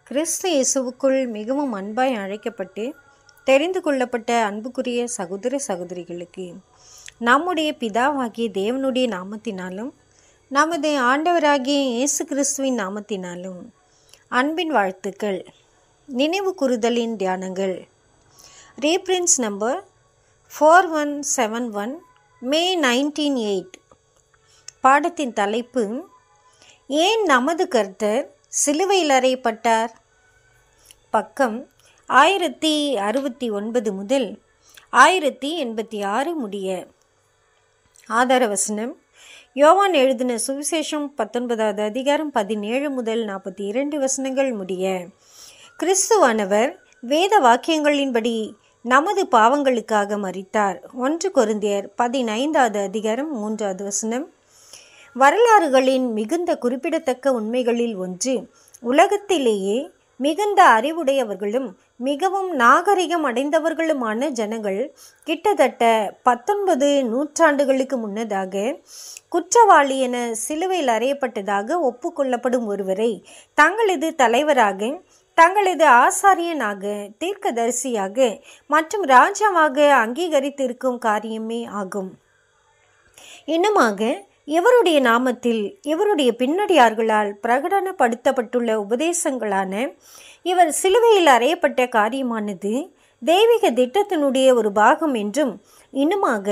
கிறிஸ்து இயேசுவுக்குள் மிகவும் அன்பாய் அழைக்கப்பட்டு தெரிந்து கொள்ளப்பட்ட அன்புக்குரிய சகோதர சகோதரிகளுக்கு நம்முடைய பிதாவாகிய தேவனுடைய நாமத்தினாலும் நமது ஆண்டவராகிய இயேசு கிறிஸ்துவின் நாமத்தினாலும் அன்பின் வாழ்த்துக்கள் நினைவு கூறுதலின் தியானங்கள் reprints number four one seven one May nineteen eight பாடத்தின் தலைப்பு ஏன் நமது கர்த்தர் சிலுவையில் அறையப்பட்டார் பக்கம் ஆயிரத்தி அறுபத்தி ஒன்பது முதல் ஆயிரத்தி எண்பத்தி ஆறு முடிய ஆதார வசனம் யோவான் எழுதின சுவிசேஷம் பத்தொன்பதாவது அதிகாரம் பதினேழு முதல் நாற்பத்தி இரண்டு வசனங்கள் முடிய கிறிஸ்துவானவர் வேத வாக்கியங்களின்படி நமது பாவங்களுக்காக மறித்தார் ஒன்று கொருந்தியர் பதினைந்தாவது அதிகாரம் மூன்றாவது வசனம் வரலாறுகளின் மிகுந்த குறிப்பிடத்தக்க உண்மைகளில் ஒன்று உலகத்திலேயே மிகுந்த அறிவுடையவர்களும் மிகவும் நாகரிகம் அடைந்தவர்களுமான ஜனங்கள் கிட்டத்தட்ட பத்தொன்பது நூற்றாண்டுகளுக்கு முன்னதாக குற்றவாளி என சிலுவையில் அறையப்பட்டதாக ஒப்புக்கொள்ளப்படும் ஒருவரை தங்களது தலைவராக தங்களது ஆசாரியனாக தீர்க்கதரிசியாக மற்றும் ராஜாவாக அங்கீகரித்திருக்கும் காரியமே ஆகும் இன்னுமாக இவருடைய நாமத்தில் இவருடைய பின்னடியார்களால் பிரகடனப்படுத்தப்பட்டுள்ள உபதேசங்களான இவர் சிலுவையில் அறையப்பட்ட காரியமானது தெய்வீக திட்டத்தினுடைய ஒரு பாகம் என்றும் இன்னுமாக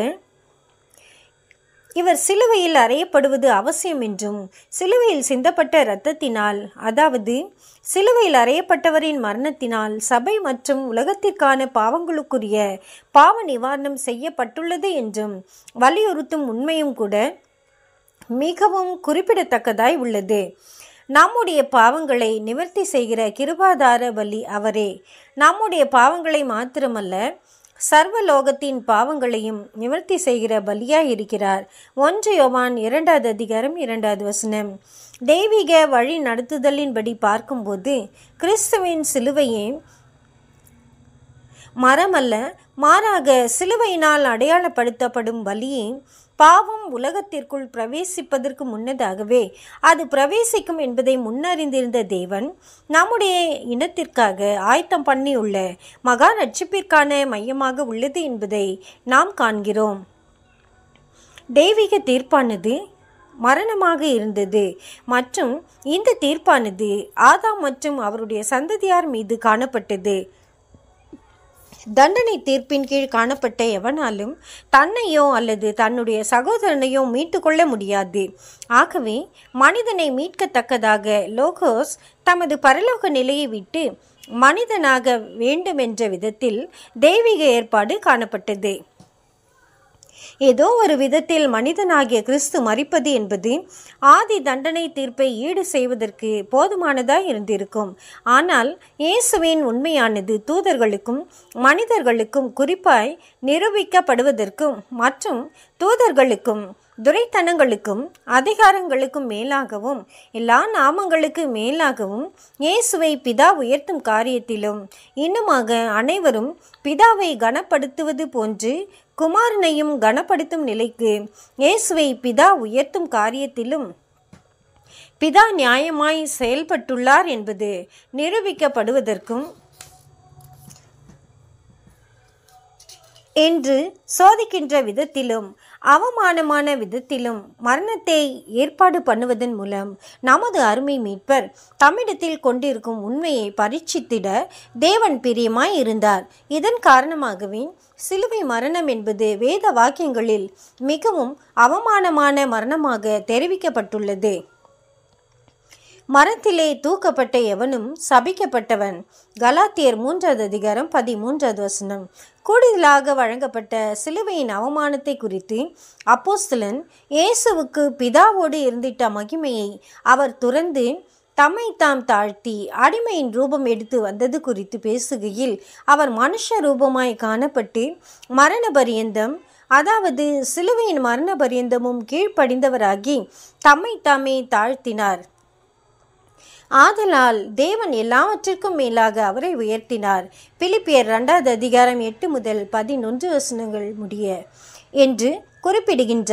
இவர் சிலுவையில் அறையப்படுவது அவசியம் என்றும் சிலுவையில் சிந்தப்பட்ட இரத்தத்தினால் அதாவது சிலுவையில் அறையப்பட்டவரின் மரணத்தினால் சபை மற்றும் உலகத்திற்கான பாவங்களுக்குரிய பாவ நிவாரணம் செய்யப்பட்டுள்ளது என்றும் வலியுறுத்தும் உண்மையும் கூட மிகவும் குறிப்பிடத்தக்கதாய் உள்ளது நம்முடைய பாவங்களை நிவர்த்தி செய்கிற கிருபாதார பலி அவரே நம்முடைய பாவங்களை மாத்திரமல்ல சர்வலோகத்தின் பாவங்களையும் நிவர்த்தி செய்கிற பலியாய் இருக்கிறார் ஒன்று யோவான் இரண்டாவது அதிகாரம் இரண்டாவது வசனம் தெய்வீக வழி நடத்துதலின்படி பார்க்கும்போது கிறிஸ்துவின் சிலுவையே மரமல்ல மாறாக சிலுவையினால் அடையாளப்படுத்தப்படும் பலியே பாவம் உலகத்திற்குள் பிரவேசிப்பதற்கு முன்னதாகவே அது பிரவேசிக்கும் என்பதை முன்னறிந்திருந்த தேவன் நம்முடைய இனத்திற்காக ஆயத்தம் பண்ணியுள்ள மகா ரட்சிப்பிற்கான மையமாக உள்ளது என்பதை நாம் காண்கிறோம் தெய்வீக தீர்ப்பானது மரணமாக இருந்தது மற்றும் இந்த தீர்ப்பானது ஆதாம் மற்றும் அவருடைய சந்ததியார் மீது காணப்பட்டது தண்டனை தீர்ப்பின் கீழ் காணப்பட்ட எவனாலும் தன்னையோ அல்லது தன்னுடைய சகோதரனையோ மீட்டுக்கொள்ள முடியாது ஆகவே மனிதனை மீட்கத்தக்கதாக லோகோஸ் தமது பரலோக நிலையை விட்டு மனிதனாக வேண்டுமென்ற விதத்தில் தெய்வீக ஏற்பாடு காணப்பட்டது ஏதோ ஒரு விதத்தில் மனிதனாகிய கிறிஸ்து மறிப்பது என்பது ஆதி தண்டனை தீர்ப்பை ஈடு செய்வதற்கு போதுமானதாய் இருந்திருக்கும் ஆனால் இயேசுவின் உண்மையானது தூதர்களுக்கும் மனிதர்களுக்கும் குறிப்பாய் நிரூபிக்கப்படுவதற்கும் மற்றும் தூதர்களுக்கும் துரைத்தனங்களுக்கும் அதிகாரங்களுக்கும் மேலாகவும் எல்லா நாமங்களுக்கு மேலாகவும் இயேசுவை பிதா உயர்த்தும் காரியத்திலும் இன்னுமாக அனைவரும் பிதாவை கனப்படுத்துவது போன்று குமாரனையும் கனப்படுத்தும் நிலைக்கு இயேசுவை பிதா உயர்த்தும் காரியத்திலும் பிதா நியாயமாய் செயல்பட்டுள்ளார் என்பது நிரூபிக்கப்படுவதற்கும் என்று சோதிக்கின்ற விதத்திலும் அவமானமான விதத்திலும் மரணத்தை ஏற்பாடு பண்ணுவதன் மூலம் நமது அருமை மீட்பர் தம்மிடத்தில் கொண்டிருக்கும் உண்மையை பரீட்சித்திட தேவன் பிரியமாய் இருந்தார் இதன் காரணமாகவே சிலுவை மரணம் என்பது வேத வாக்கியங்களில் மிகவும் அவமானமான மரணமாக தெரிவிக்கப்பட்டுள்ளது மரத்திலே தூக்கப்பட்ட எவனும் சபிக்கப்பட்டவன் கலாத்தியர் மூன்றாவது அதிகாரம் பதிமூன்றாவது வசனம் கூடுதலாக வழங்கப்பட்ட சிலுவையின் அவமானத்தை குறித்து அப்போஸ்தலன் இயேசுவுக்கு பிதாவோடு இருந்திட்ட மகிமையை அவர் துறந்து தம்மை தாம் தாழ்த்தி அடிமையின் ரூபம் எடுத்து வந்தது குறித்து பேசுகையில் அவர் மனுஷ ரூபமாய் காணப்பட்டு மரண பரியந்தம் அதாவது சிலுவையின் மரண பரியந்தமும் கீழ்ப்படிந்தவராகி தம்மை தாமே தாழ்த்தினார் ஆதலால் தேவன் எல்லாவற்றிற்கும் மேலாக அவரை உயர்த்தினார் பிலிப்பியர் இரண்டாவது அதிகாரம் எட்டு முதல் பதினொன்று வசனங்கள் முடிய என்று குறிப்பிடுகின்றார்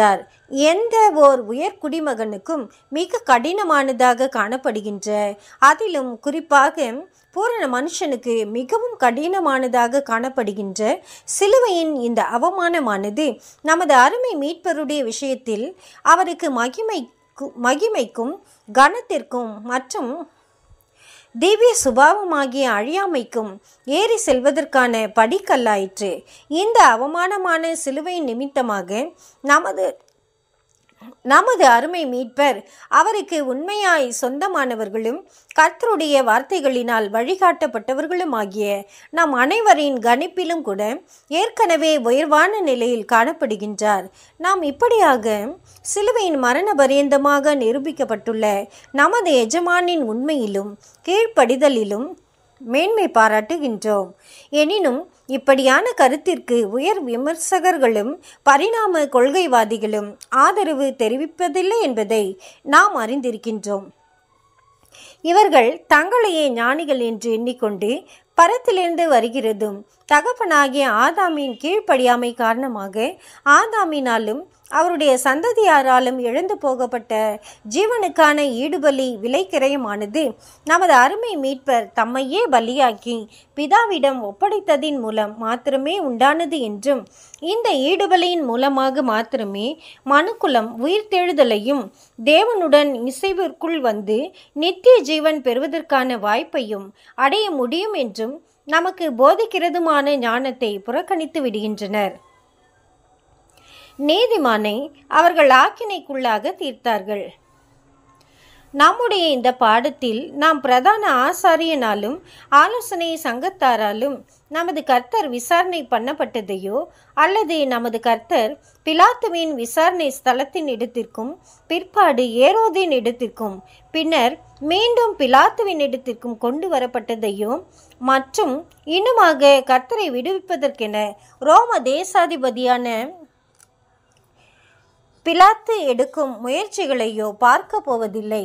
எந்த ஓர் உயர் குடிமகனுக்கும் மிக கடினமானதாக காணப்படுகின்ற அதிலும் குறிப்பாக பூரண மனுஷனுக்கு மிகவும் கடினமானதாக காணப்படுகின்ற சிலுவையின் இந்த அவமானமானது நமது அருமை மீட்பருடைய விஷயத்தில் அவருக்கு மகிமை மகிமைக்கும் கனத்திற்கும் மற்றும் திவ்ய சுபாவமாகிய அழியாமைக்கும் ஏறி செல்வதற்கான படிக்கல்லாயிற்று இந்த அவமானமான சிலுவை நிமித்தமாக நமது நமது அருமை மீட்பர் அவருக்கு உண்மையாய் சொந்தமானவர்களும் கர்த்தருடைய வார்த்தைகளினால் வழிகாட்டப்பட்டவர்களும் ஆகிய நம் அனைவரின் கணிப்பிலும் கூட ஏற்கனவே உயர்வான நிலையில் காணப்படுகின்றார் நாம் இப்படியாக சிலுவையின் மரண பரியந்தமாக நிரூபிக்கப்பட்டுள்ள நமது எஜமானின் உண்மையிலும் கீழ்ப்படிதலிலும் மேன்மை பாராட்டுகின்றோம் எனினும் இப்படியான கருத்திற்கு உயர் விமர்சகர்களும் பரிணாம கொள்கைவாதிகளும் ஆதரவு தெரிவிப்பதில்லை என்பதை நாம் அறிந்திருக்கின்றோம் இவர்கள் தங்களையே ஞானிகள் என்று எண்ணிக்கொண்டு பரத்திலிருந்து வருகிறதும் தகப்பனாகிய ஆதாமின் கீழ்ப்படியாமை காரணமாக ஆதாமினாலும் அவருடைய சந்ததியாராலும் இழந்து போகப்பட்ட ஜீவனுக்கான ஈடுபலி விலைக்கிரயமானது நமது அருமை மீட்பர் தம்மையே பலியாக்கி பிதாவிடம் ஒப்படைத்ததின் மூலம் மாத்திரமே உண்டானது என்றும் இந்த ஈடுபலியின் மூலமாக மாத்திரமே மனுக்குலம் உயிர்த்தெழுதலையும் தேவனுடன் இசைவிற்குள் வந்து நித்திய ஜீவன் பெறுவதற்கான வாய்ப்பையும் அடைய முடியும் என்றும் நமக்கு போதிக்கிறதுமான ஞானத்தை புறக்கணித்து விடுகின்றனர் நீதிமானை அவர்கள் ஆக்கினைக்குள்ளாக தீர்த்தார்கள் நம்முடைய இந்த பாடத்தில் நாம் பிரதான ஆசாரியனாலும் ஆலோசனை சங்கத்தாராலும் நமது கர்த்தர் விசாரணை பண்ணப்பட்டதையோ அல்லது நமது கர்த்தர் பிலாத்துவின் விசாரணை ஸ்தலத்தின் இடத்திற்கும் பிற்பாடு ஏரோதின் இடத்திற்கும் பின்னர் மீண்டும் பிலாத்துவின் இடத்திற்கும் கொண்டு வரப்பட்டதையோ மற்றும் இன்னுமாக கர்த்தரை விடுவிப்பதற்கென ரோம தேசாதிபதியான பிலாத்து எடுக்கும் முயற்சிகளையோ பார்க்க போவதில்லை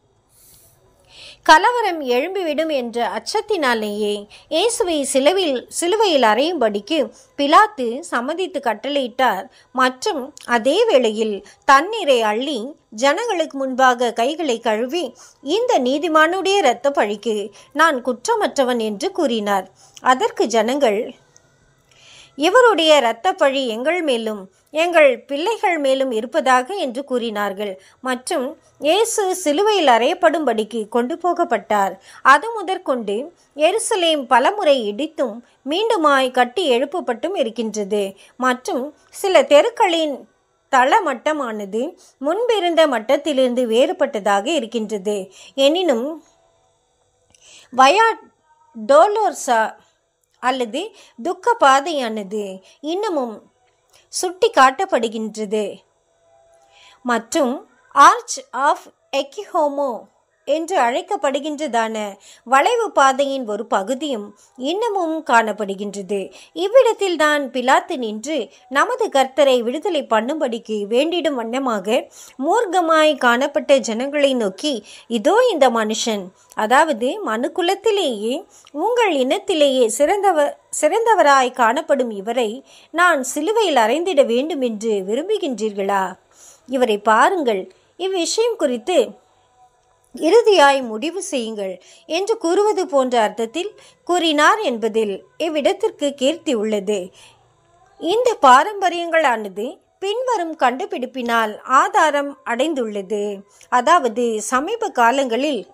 கலவரம் எழும்பிவிடும் என்ற அச்சத்தினாலேயே இயேசுவை சிலுவையில் சிலுவையில் அறையும்படிக்கு பிலாத்து சம்மதித்து கட்டளையிட்டார் மற்றும் அதே வேளையில் தண்ணீரை அள்ளி ஜனங்களுக்கு முன்பாக கைகளை கழுவி இந்த நீதிமானுடைய இரத்த பழிக்கு நான் குற்றமற்றவன் என்று கூறினார் அதற்கு ஜனங்கள் இவருடைய இரத்த பழி எங்கள் மேலும் எங்கள் பிள்ளைகள் மேலும் இருப்பதாக என்று கூறினார்கள் மற்றும் இயேசு சிலுவையில் அறையப்படும்படிக்கு கொண்டு போகப்பட்டார் அது முதற்கொண்டு எருசலேம் பலமுறை இடித்தும் மீண்டுமாய் கட்டி எழுப்பப்பட்டும் இருக்கின்றது மற்றும் சில தெருக்களின் தள மட்டமானது முன்பிருந்த மட்டத்திலிருந்து வேறுபட்டதாக இருக்கின்றது எனினும் வயா டோலோர்சா அல்லது துக்க பாதையானது இன்னமும் சுட்டி காட்டப்படுகின்றது மற்றும் ஆர்ச் ஆஃப் எக்கிஹோமோ என்று அழைக்கப்படுகின்றதான வளைவு பாதையின் ஒரு பகுதியும் இன்னமும் காணப்படுகின்றது இவ்விடத்தில் தான் பிலாத்து நின்று நமது கர்த்தரை விடுதலை பண்ணும்படிக்கு வேண்டிடும் வண்ணமாக மூர்க்கமாய் காணப்பட்ட ஜனங்களை நோக்கி இதோ இந்த மனுஷன் அதாவது மனுக்குலத்திலேயே உங்கள் இனத்திலேயே சிறந்தவர் சிறந்தவராய் காணப்படும் இவரை நான் சிலுவையில் அறைந்திட வேண்டும் என்று விரும்புகின்றீர்களா இவரை பாருங்கள் இவ்விஷயம் குறித்து இறுதியாய் முடிவு செய்யுங்கள் என்று கூறுவது போன்ற அர்த்தத்தில் கூறினார் என்பதில் இவ்விடத்திற்கு கீர்த்தி உள்ளது இந்த பாரம்பரியங்களானது பின்வரும் கண்டுபிடிப்பினால் ஆதாரம் அடைந்துள்ளது அதாவது சமீப காலங்களில்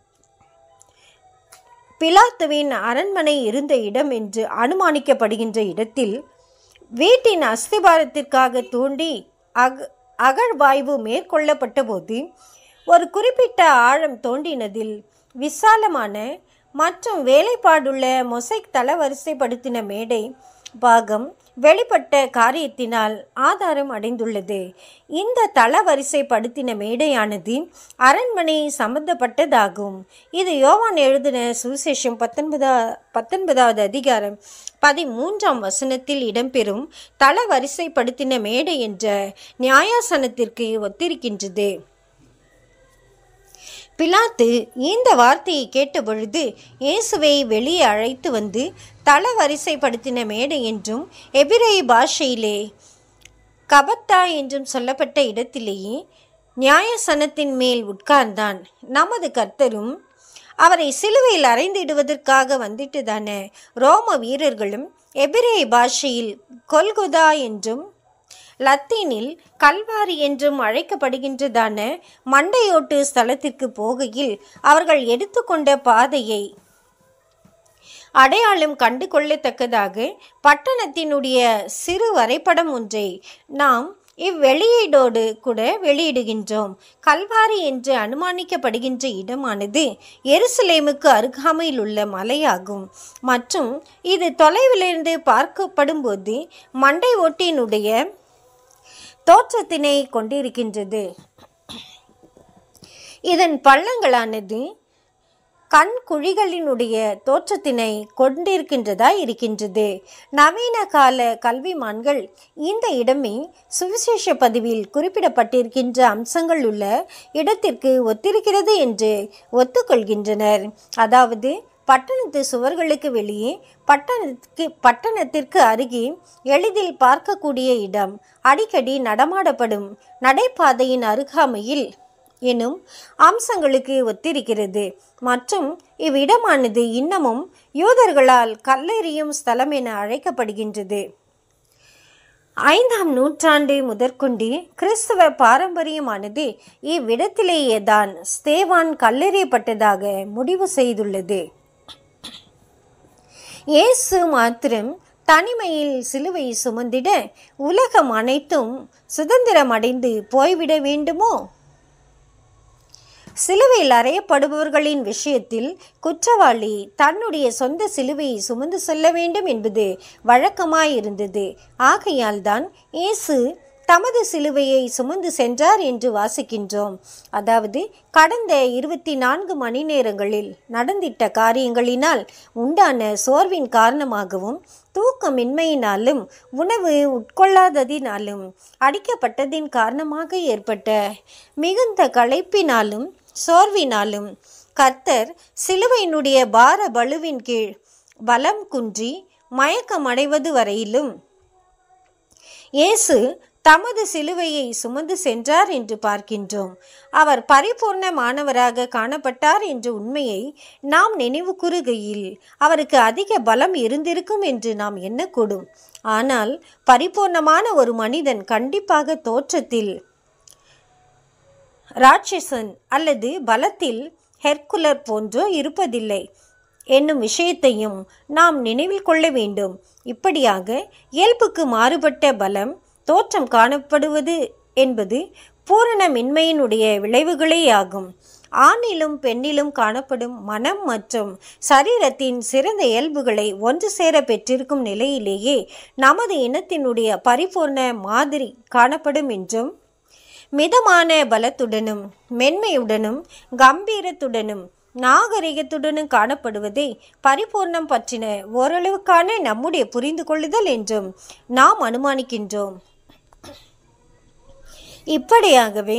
பிலாத்துவின் அரண்மனை இருந்த இடம் என்று அனுமானிக்கப்படுகின்ற இடத்தில் வீட்டின் அஸ்திபாரத்திற்காக தூண்டி அக அகழ்வாய்வு மேற்கொள்ளப்பட்ட போது ஒரு குறிப்பிட்ட ஆழம் தோண்டினதில் விசாலமான மற்றும் வேலைப்பாடுள்ள மொசைக் தளவரிசைப்படுத்தின மேடை பாகம் வெளிப்பட்ட காரியத்தினால் ஆதாரம் அடைந்துள்ளது இந்த தளவரிசைப்படுத்தின மேடையானது அரண்மனை சம்பந்தப்பட்டதாகும் இது யோவான் எழுதின சுவிசேஷம் பத்தொன்பதா பத்தொன்பதாவது அதிகாரம் பதிமூன்றாம் வசனத்தில் இடம்பெறும் தளவரிசைப்படுத்தின மேடை என்ற நியாயாசனத்திற்கு ஒத்திருக்கின்றது பிலாத்து இந்த வார்த்தையை கேட்டபொழுது இயேசுவை வெளியே அழைத்து வந்து தளவரிசைப்படுத்தின மேடை என்றும் எபிரேய பாஷையிலே கபத்தா என்றும் சொல்லப்பட்ட இடத்திலேயே நியாயசனத்தின் மேல் உட்கார்ந்தான் நமது கர்த்தரும் அவரை சிலுவையில் அறைந்திடுவதற்காக வந்துட்டுதான ரோம வீரர்களும் எபிரேய பாஷையில் கொல்குதா என்றும் லத்தீனில் கல்வாரி என்றும் அழைக்கப்படுகின்றதான மண்டையோட்டு ஸ்தலத்திற்கு போகையில் அவர்கள் எடுத்துக்கொண்ட பாதையை அடையாளம் கண்டு கொள்ளத்தக்கதாக பட்டணத்தினுடைய சிறு வரைபடம் ஒன்றை நாம் இவ்வெளியீடோடு கூட வெளியிடுகின்றோம் கல்வாரி என்று அனுமானிக்கப்படுகின்ற இடமானது எருசலேமுக்கு அருகாமையில் உள்ள மலையாகும் மற்றும் இது தொலைவிலிருந்து பார்க்கப்படும்போது மண்டை ஓட்டினுடைய தோற்றத்தினை கொண்டிருக்கின்றது இதன் பள்ளங்களானது கண் குழிகளினுடைய தோற்றத்தினை கொண்டிருக்கின்றதா இருக்கின்றது நவீன கால கல்விமான்கள் இந்த இடமே சுவிசேஷ பதிவில் குறிப்பிடப்பட்டிருக்கின்ற அம்சங்கள் உள்ள இடத்திற்கு ஒத்திருக்கிறது என்று ஒத்துக்கொள்கின்றனர் அதாவது பட்டணத்து சுவர்களுக்கு வெளியே பட்டணத்துக்கு பட்டணத்திற்கு அருகே எளிதில் பார்க்கக்கூடிய இடம் அடிக்கடி நடமாடப்படும் நடைபாதையின் அருகாமையில் எனும் அம்சங்களுக்கு ஒத்திருக்கிறது மற்றும் இவ்விடமானது இன்னமும் யூதர்களால் கல்லெறியும் ஸ்தலம் என அழைக்கப்படுகின்றது ஐந்தாம் நூற்றாண்டு முதற்கொண்டு கிறிஸ்தவ பாரம்பரியமானது இவ்விடத்திலேயே தான் ஸ்தேவான் கல்லெறியப்பட்டதாக முடிவு செய்துள்ளது இயேசு மாத்திரம் தனிமையில் சிலுவை சுமந்திட உலகம் அனைத்தும் சுதந்திரம் அடைந்து போய்விட வேண்டுமோ சிலுவையில் அறையப்படுபவர்களின் விஷயத்தில் குற்றவாளி தன்னுடைய சொந்த சிலுவையை சுமந்து செல்ல வேண்டும் என்பது வழக்கமாயிருந்தது ஆகையால் தான் இயேசு தமது சிலுவையை சுமந்து சென்றார் என்று வாசிக்கின்றோம் அதாவது கடந்த இருபத்தி நான்கு மணி நேரங்களில் நடந்திட்ட காரியங்களினால் உண்டான சோர்வின் காரணமாகவும் தூக்கமின்மையினாலும் உணவு உட்கொள்ளாததினாலும் அடிக்கப்பட்டதின் காரணமாக ஏற்பட்ட மிகுந்த களைப்பினாலும் சோர்வினாலும் கர்த்தர் சிலுவையினுடைய பார பலுவின் கீழ் பலம் குன்றி மயக்கமடைவது வரையிலும் இயேசு தமது சிலுவையை சுமந்து சென்றார் என்று பார்க்கின்றோம் அவர் பரிபூர்ணமானவராக காணப்பட்டார் என்ற உண்மையை நாம் நினைவு கூறுகையில் அவருக்கு அதிக பலம் இருந்திருக்கும் என்று நாம் எண்ணக்கூடும் ஆனால் பரிபூர்ணமான ஒரு மனிதன் கண்டிப்பாக தோற்றத்தில் ராட்சசன் அல்லது பலத்தில் ஹெர்குலர் போன்றோ இருப்பதில்லை என்னும் விஷயத்தையும் நாம் நினைவில் கொள்ள வேண்டும் இப்படியாக இயல்புக்கு மாறுபட்ட பலம் தோற்றம் காணப்படுவது என்பது பூரணமின்மையினுடைய விளைவுகளே ஆகும் ஆணிலும் பெண்ணிலும் காணப்படும் மனம் மற்றும் சரீரத்தின் சிறந்த இயல்புகளை ஒன்று சேர பெற்றிருக்கும் நிலையிலேயே நமது இனத்தினுடைய பரிபூர்ண மாதிரி காணப்படும் என்றும் மிதமான பலத்துடனும் மென்மையுடனும் கம்பீரத்துடனும் நாகரிகத்துடனும் காணப்படுவதை பரிபூர்ணம் பற்றின ஓரளவுக்கான நம்முடைய புரிந்து கொள்ளுதல் என்றும் நாம் அனுமானிக்கின்றோம் இப்படியாகவே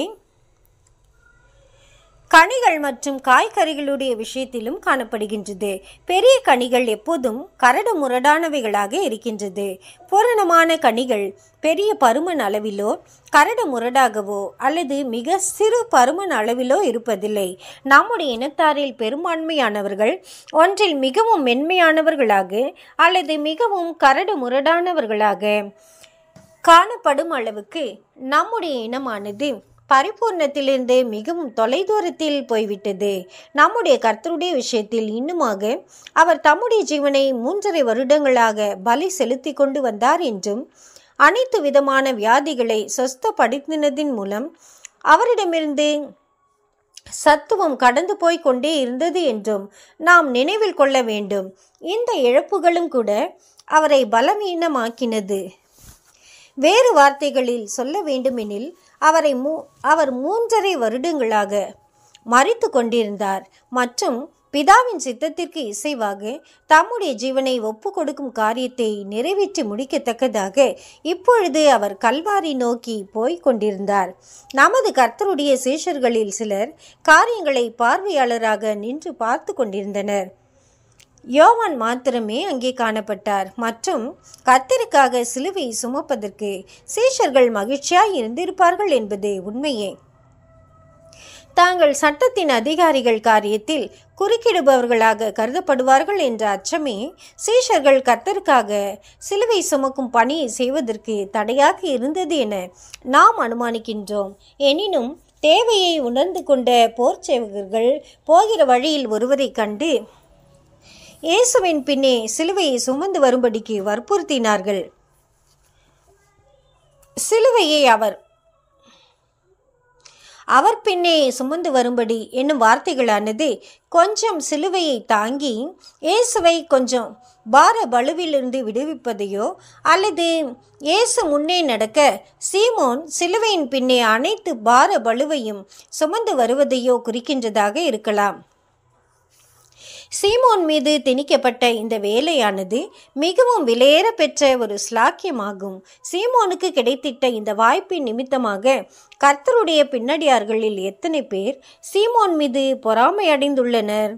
கனிகள் மற்றும் காய்கறிகளுடைய விஷயத்திலும் காணப்படுகின்றது பெரிய கனிகள் எப்போதும் கரடு முரடானவைகளாக இருக்கின்றது பூரணமான கனிகள் பெரிய பருமன் அளவிலோ கரடு முரடாகவோ அல்லது மிக சிறு பருமன் அளவிலோ இருப்பதில்லை நம்முடைய இனத்தாரில் பெரும்பான்மையானவர்கள் ஒன்றில் மிகவும் மென்மையானவர்களாக அல்லது மிகவும் கரடு முரடானவர்களாக காணப்படும் அளவுக்கு நம்முடைய இனமானது பரிபூர்ணத்திலிருந்து மிகவும் தொலைதூரத்தில் போய்விட்டது நம்முடைய கர்த்தருடைய விஷயத்தில் இன்னுமாக அவர் தம்முடைய ஜீவனை மூன்றரை வருடங்களாக பலி செலுத்தி கொண்டு வந்தார் என்றும் அனைத்து விதமான வியாதிகளை சொஸ்தப்படுத்தினதின் மூலம் அவரிடமிருந்து சத்துவம் கடந்து போய் கொண்டே இருந்தது என்றும் நாம் நினைவில் கொள்ள வேண்டும் இந்த இழப்புகளும் கூட அவரை பலவீனமாக்கினது வேறு வார்த்தைகளில் சொல்ல வேண்டுமெனில் அவரை மூ அவர் மூன்றரை வருடங்களாக மறித்து கொண்டிருந்தார் மற்றும் பிதாவின் சித்தத்திற்கு இசைவாக தம்முடைய ஜீவனை ஒப்பு கொடுக்கும் காரியத்தை நிறைவேற்றி முடிக்கத்தக்கதாக இப்பொழுது அவர் கல்வாரி நோக்கி போய்க் கொண்டிருந்தார் நமது கர்த்தருடைய சீஷர்களில் சிலர் காரியங்களை பார்வையாளராக நின்று பார்த்து கொண்டிருந்தனர் யோவான் மாத்திரமே அங்கே காணப்பட்டார் மற்றும் கர்த்தருக்காக சிலுவை சுமப்பதற்கு சீஷர்கள் மகிழ்ச்சியாய் இருந்திருப்பார்கள் என்பது உண்மையே தாங்கள் சட்டத்தின் அதிகாரிகள் காரியத்தில் குறுக்கிடுபவர்களாக கருதப்படுவார்கள் என்ற அச்சமே சீஷர்கள் கர்த்தருக்காக சிலுவை சுமக்கும் பணியை செய்வதற்கு தடையாக இருந்தது என நாம் அனுமானிக்கின்றோம் எனினும் தேவையை உணர்ந்து கொண்ட போர் சேவகர்கள் போகிற வழியில் ஒருவரை கண்டு இயேசுவின் பின்னே சிலுவையை சுமந்து வரும்படிக்கு வற்புறுத்தினார்கள் சிலுவையை அவர் அவர் பின்னே சுமந்து வரும்படி என்னும் வார்த்தைகளானது கொஞ்சம் சிலுவையை தாங்கி இயேசுவை கொஞ்சம் பார பலுவிலிருந்து விடுவிப்பதையோ அல்லது இயேசு முன்னே நடக்க சீமோன் சிலுவையின் பின்னே அனைத்து பார பலுவையும் சுமந்து வருவதையோ குறிக்கின்றதாக இருக்கலாம் சீமோன் மீது திணிக்கப்பட்ட இந்த வேலையானது மிகவும் விலையேற பெற்ற ஒரு ஸ்லாக்கியமாகும் சீமோனுக்கு கிடைத்திட்ட இந்த வாய்ப்பின் நிமித்தமாக கர்த்தருடைய பின்னடியார்களில் எத்தனை பேர் சீமோன் மீது பொறாமை அடைந்துள்ளனர்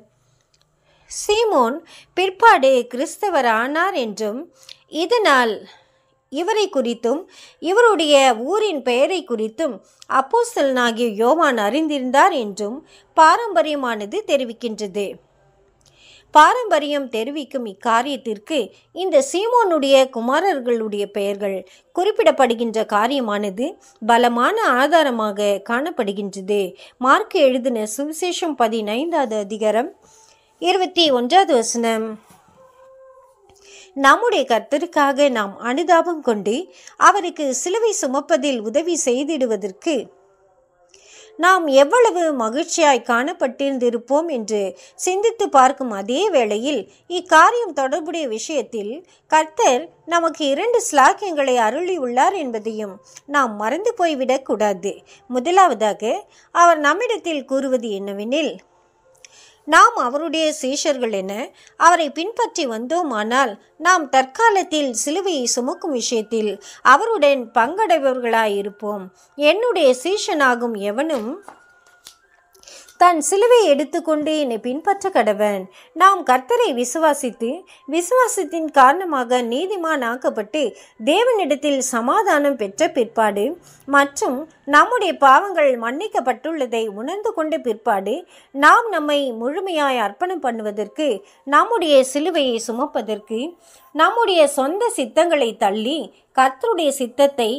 சீமோன் பிற்பாடு கிறிஸ்தவர் ஆனார் என்றும் இதனால் இவரை குறித்தும் இவருடைய ஊரின் பெயரை குறித்தும் அப்போஸ்தலனாகிய யோவான் அறிந்திருந்தார் என்றும் பாரம்பரியமானது தெரிவிக்கின்றது பாரம்பரியம் தெரிவிக்கும் இக்காரியத்திற்கு இந்த சீமோனுடைய குமாரர்களுடைய பெயர்கள் குறிப்பிடப்படுகின்ற காரியமானது பலமான ஆதாரமாக காணப்படுகின்றது மார்க் எழுதின சுவிசேஷம் பதினைந்தாவது அதிகாரம் இருபத்தி ஒன்றாவது வசனம் நம்முடைய கர்த்தருக்காக நாம் அனுதாபம் கொண்டு அவருக்கு சிலுவை சுமப்பதில் உதவி செய்திடுவதற்கு நாம் எவ்வளவு மகிழ்ச்சியாய் காணப்பட்டிருந்திருப்போம் என்று சிந்தித்து பார்க்கும் அதே வேளையில் இக்காரியம் தொடர்புடைய விஷயத்தில் கர்த்தர் நமக்கு இரண்டு ஸ்லாக்கியங்களை அருளி உள்ளார் என்பதையும் நாம் மறந்து போய்விடக் கூடாது முதலாவதாக அவர் நம்மிடத்தில் கூறுவது என்னவெனில் நாம் அவருடைய சீஷர்கள் என அவரை பின்பற்றி வந்தோமானால் நாம் தற்காலத்தில் சிலுவையை சுமக்கும் விஷயத்தில் அவருடன் பங்கடைபவர்களாயிருப்போம் என்னுடைய சீஷனாகும் எவனும் தன் சிலுவை எடுத்துக்கொண்டு என்னை பின்பற்ற கடவன் நாம் கர்த்தரை விசுவாசித்து விசுவாசத்தின் காரணமாக நீதிமான் ஆக்கப்பட்டு தேவனிடத்தில் சமாதானம் பெற்ற பிற்பாடு மற்றும் நம்முடைய பாவங்கள் மன்னிக்கப்பட்டுள்ளதை உணர்ந்து கொண்ட பிற்பாடு நாம் நம்மை முழுமையாய் அர்ப்பணம் பண்ணுவதற்கு நம்முடைய சிலுவையை சுமப்பதற்கு நம்முடைய சொந்த சித்தங்களை தள்ளி கர்த்தருடைய சித்தத்தை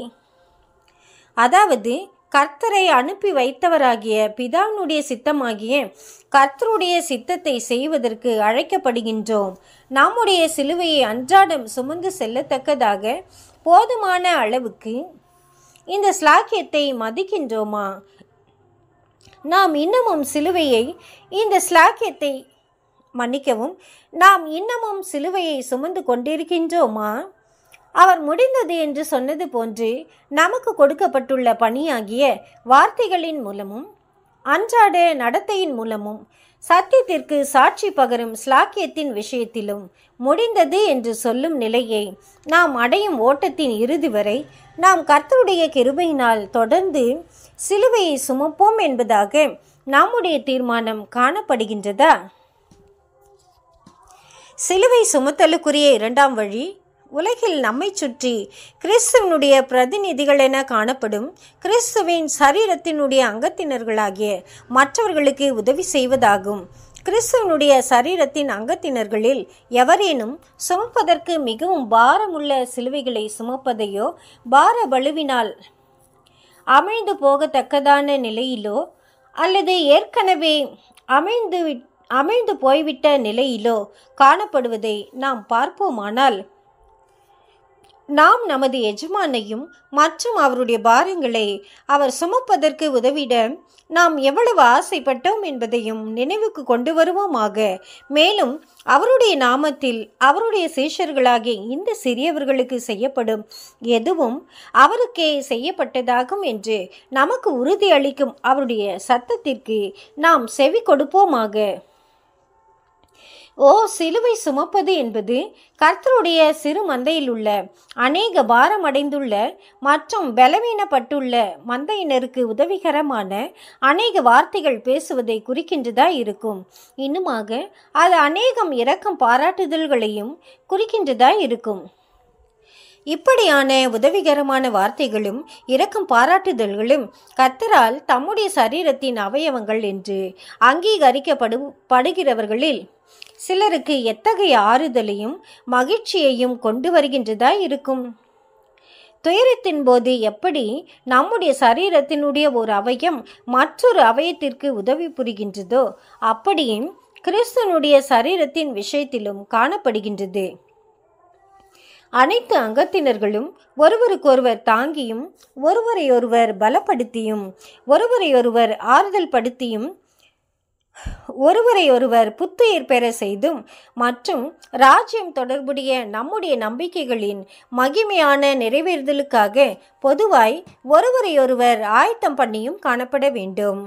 அதாவது கர்த்தரை அனுப்பி வைத்தவராகிய பிதாவினுடைய சித்தமாகிய கர்த்தருடைய சித்தத்தை செய்வதற்கு அழைக்கப்படுகின்றோம் நம்முடைய சிலுவையை அன்றாடம் சுமந்து செல்லத்தக்கதாக போதுமான அளவுக்கு இந்த ஸ்லாக்கியத்தை மதிக்கின்றோமா நாம் இன்னமும் சிலுவையை இந்த ஸ்லாக்கியத்தை மன்னிக்கவும் நாம் இன்னமும் சிலுவையை சுமந்து கொண்டிருக்கின்றோமா அவர் முடிந்தது என்று சொன்னது போன்று நமக்கு கொடுக்கப்பட்டுள்ள பணியாகிய வார்த்தைகளின் மூலமும் அன்றாட நடத்தையின் மூலமும் சத்தியத்திற்கு சாட்சி பகரும் ஸ்லாக்கியத்தின் விஷயத்திலும் முடிந்தது என்று சொல்லும் நிலையை நாம் அடையும் ஓட்டத்தின் இறுதி வரை நாம் கர்த்தருடைய கிருபையினால் தொடர்ந்து சிலுவையை சுமப்போம் என்பதாக நம்முடைய தீர்மானம் காணப்படுகின்றதா சிலுவை சுமத்தலுக்குரிய இரண்டாம் வழி உலகில் நம்மை சுற்றி கிறிஸ்துவனுடைய பிரதிநிதிகள் என காணப்படும் கிறிஸ்துவின் சரீரத்தினுடைய அங்கத்தினர்களாகிய மற்றவர்களுக்கு உதவி செய்வதாகும் கிறிஸ்துவனுடைய சரீரத்தின் அங்கத்தினர்களில் எவரேனும் சுமப்பதற்கு மிகவும் பாரமுள்ள சிலுவைகளை சுமப்பதையோ பார பலுவினால் அமிழ்ந்து போகத்தக்கதான நிலையிலோ அல்லது ஏற்கனவே அமிழ்ந்து விட்- அமிழ்ந்து போய்விட்ட நிலையிலோ காணப்படுவதை நாம் பார்ப்போமானால் நாம் நமது எஜமானையும் மற்றும் அவருடைய பாரங்களை அவர் சுமப்பதற்கு உதவிட நாம் எவ்வளவு ஆசைப்பட்டோம் என்பதையும் நினைவுக்கு கொண்டு வருவோமாக மேலும் அவருடைய நாமத்தில் அவருடைய சீஷர்களாகிய இந்த சிறியவர்களுக்கு செய்யப்படும் எதுவும் அவருக்கே செய்யப்பட்டதாகும் என்று நமக்கு உறுதி அளிக்கும் அவருடைய சத்தத்திற்கு நாம் செவி கொடுப்போமாக ஓ சிலுவை சுமப்பது என்பது கர்த்தருடைய சிறு மந்தையில் உள்ள அநேக பாரமடைந்துள்ள மற்றும் பலவீனப்பட்டுள்ள மந்தையினருக்கு உதவிகரமான அநேக வார்த்தைகள் பேசுவதை குறிக்கின்றதா இருக்கும் இன்னுமாக அது அநேகம் இரக்கம் பாராட்டுதல்களையும் குறிக்கின்றதா இருக்கும் இப்படியான உதவிகரமான வார்த்தைகளும் இரக்கம் பாராட்டுதல்களும் கர்த்தரால் தம்முடைய சரீரத்தின் அவயவங்கள் என்று அங்கீகரிக்கப்படு படுகிறவர்களில் சிலருக்கு எத்தகைய ஆறுதலையும் மகிழ்ச்சியையும் கொண்டு வருகின்றதா இருக்கும் துயரத்தின் போது எப்படி நம்முடைய சரீரத்தினுடைய ஒரு அவயம் மற்றொரு அவயத்திற்கு உதவி புரிகின்றதோ அப்படியும் கிறிஸ்தனுடைய சரீரத்தின் விஷயத்திலும் காணப்படுகின்றது அனைத்து அங்கத்தினர்களும் ஒருவருக்கொருவர் தாங்கியும் ஒருவரையொருவர் பலப்படுத்தியும் ஒருவரையொருவர் ஆறுதல் படுத்தியும் ஒருவரையொருவர் புத்துயிர் பெற செய்தும் மற்றும் ராஜ்யம் தொடர்புடைய நம்முடைய நம்பிக்கைகளின் மகிமையான நிறைவேறுதலுக்காக பொதுவாய் ஒருவரையொருவர் ஆயத்தம் பண்ணியும் காணப்பட வேண்டும்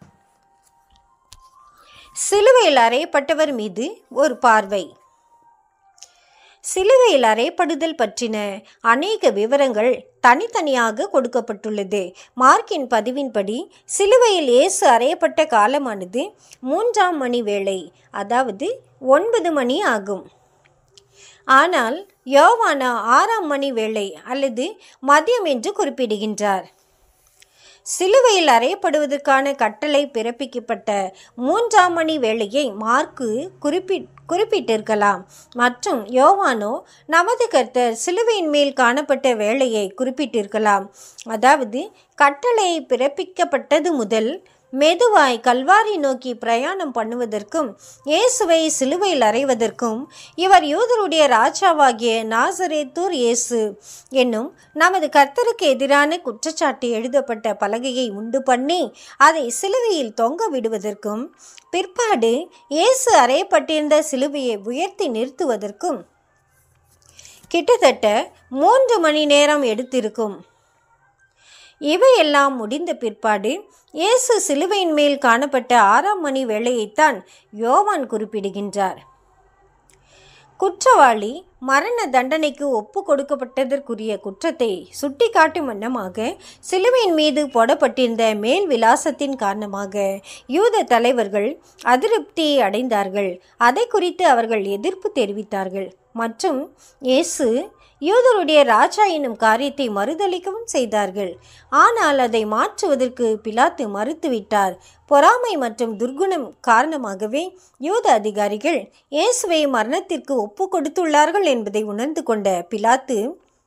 சிலுவையில் அறையப்பட்டவர் மீது ஒரு பார்வை சிலுவையில் அறையப்படுதல் பற்றின அநேக விவரங்கள் தனித்தனியாக கொடுக்கப்பட்டுள்ளது மார்க்கின் பதிவின்படி சிலுவையில் இயேசு அறையப்பட்ட காலமானது மூன்றாம் மணி வேளை அதாவது ஒன்பது மணி ஆகும் ஆனால் யோவானா ஆறாம் மணி வேளை அல்லது மதியம் என்று குறிப்பிடுகின்றார் சிலுவையில் அறையப்படுவதற்கான கட்டளை பிறப்பிக்கப்பட்ட மூன்றாம் மணி வேளையை மார்க்கு குறிப்பி குறிப்பிட்டிருக்கலாம் மற்றும் யோவானோ நமது கர்த்தர் சிலுவையின் மேல் காணப்பட்ட வேளையை குறிப்பிட்டிருக்கலாம் அதாவது கட்டளை பிறப்பிக்கப்பட்டது முதல் மெதுவாய் கல்வாரி நோக்கி பிரயாணம் பண்ணுவதற்கும் இயேசுவை சிலுவையில் அறைவதற்கும் இவர் யூதருடைய ராஜாவாகிய நாசரேத்தூர் இயேசு என்னும் நமது கர்த்தருக்கு எதிரான குற்றச்சாட்டு எழுதப்பட்ட பலகையை உண்டு பண்ணி அதை சிலுவையில் தொங்க விடுவதற்கும் பிற்பாடு இயேசு அறையப்பட்டிருந்த சிலுவையை உயர்த்தி நிறுத்துவதற்கும் கிட்டத்தட்ட மூன்று மணி நேரம் எடுத்திருக்கும் இவையெல்லாம் முடிந்த பிற்பாடு இயேசு சிலுவையின் மேல் காணப்பட்ட ஆறாம் மணி வேளையைத்தான் யோவான் குறிப்பிடுகின்றார் குற்றவாளி மரண தண்டனைக்கு ஒப்பு கொடுக்கப்பட்டதற்குரிய குற்றத்தை சுட்டிக்காட்டும் வண்ணமாக சிலுவையின் மீது போடப்பட்டிருந்த மேல் விலாசத்தின் காரணமாக யூத தலைவர்கள் அதிருப்தி அடைந்தார்கள் அதை குறித்து அவர்கள் எதிர்ப்பு தெரிவித்தார்கள் மற்றும் இயேசு யூதருடைய ராஜா என்னும் காரியத்தை மறுதளிக்கவும் செய்தார்கள் ஆனால் அதை மாற்றுவதற்கு பிலாத்து மறுத்துவிட்டார் பொறாமை மற்றும் துர்குணம் காரணமாகவே யூத அதிகாரிகள் இயேசுவை மரணத்திற்கு ஒப்பு கொடுத்துள்ளார்கள் என்பதை உணர்ந்து கொண்ட பிலாத்து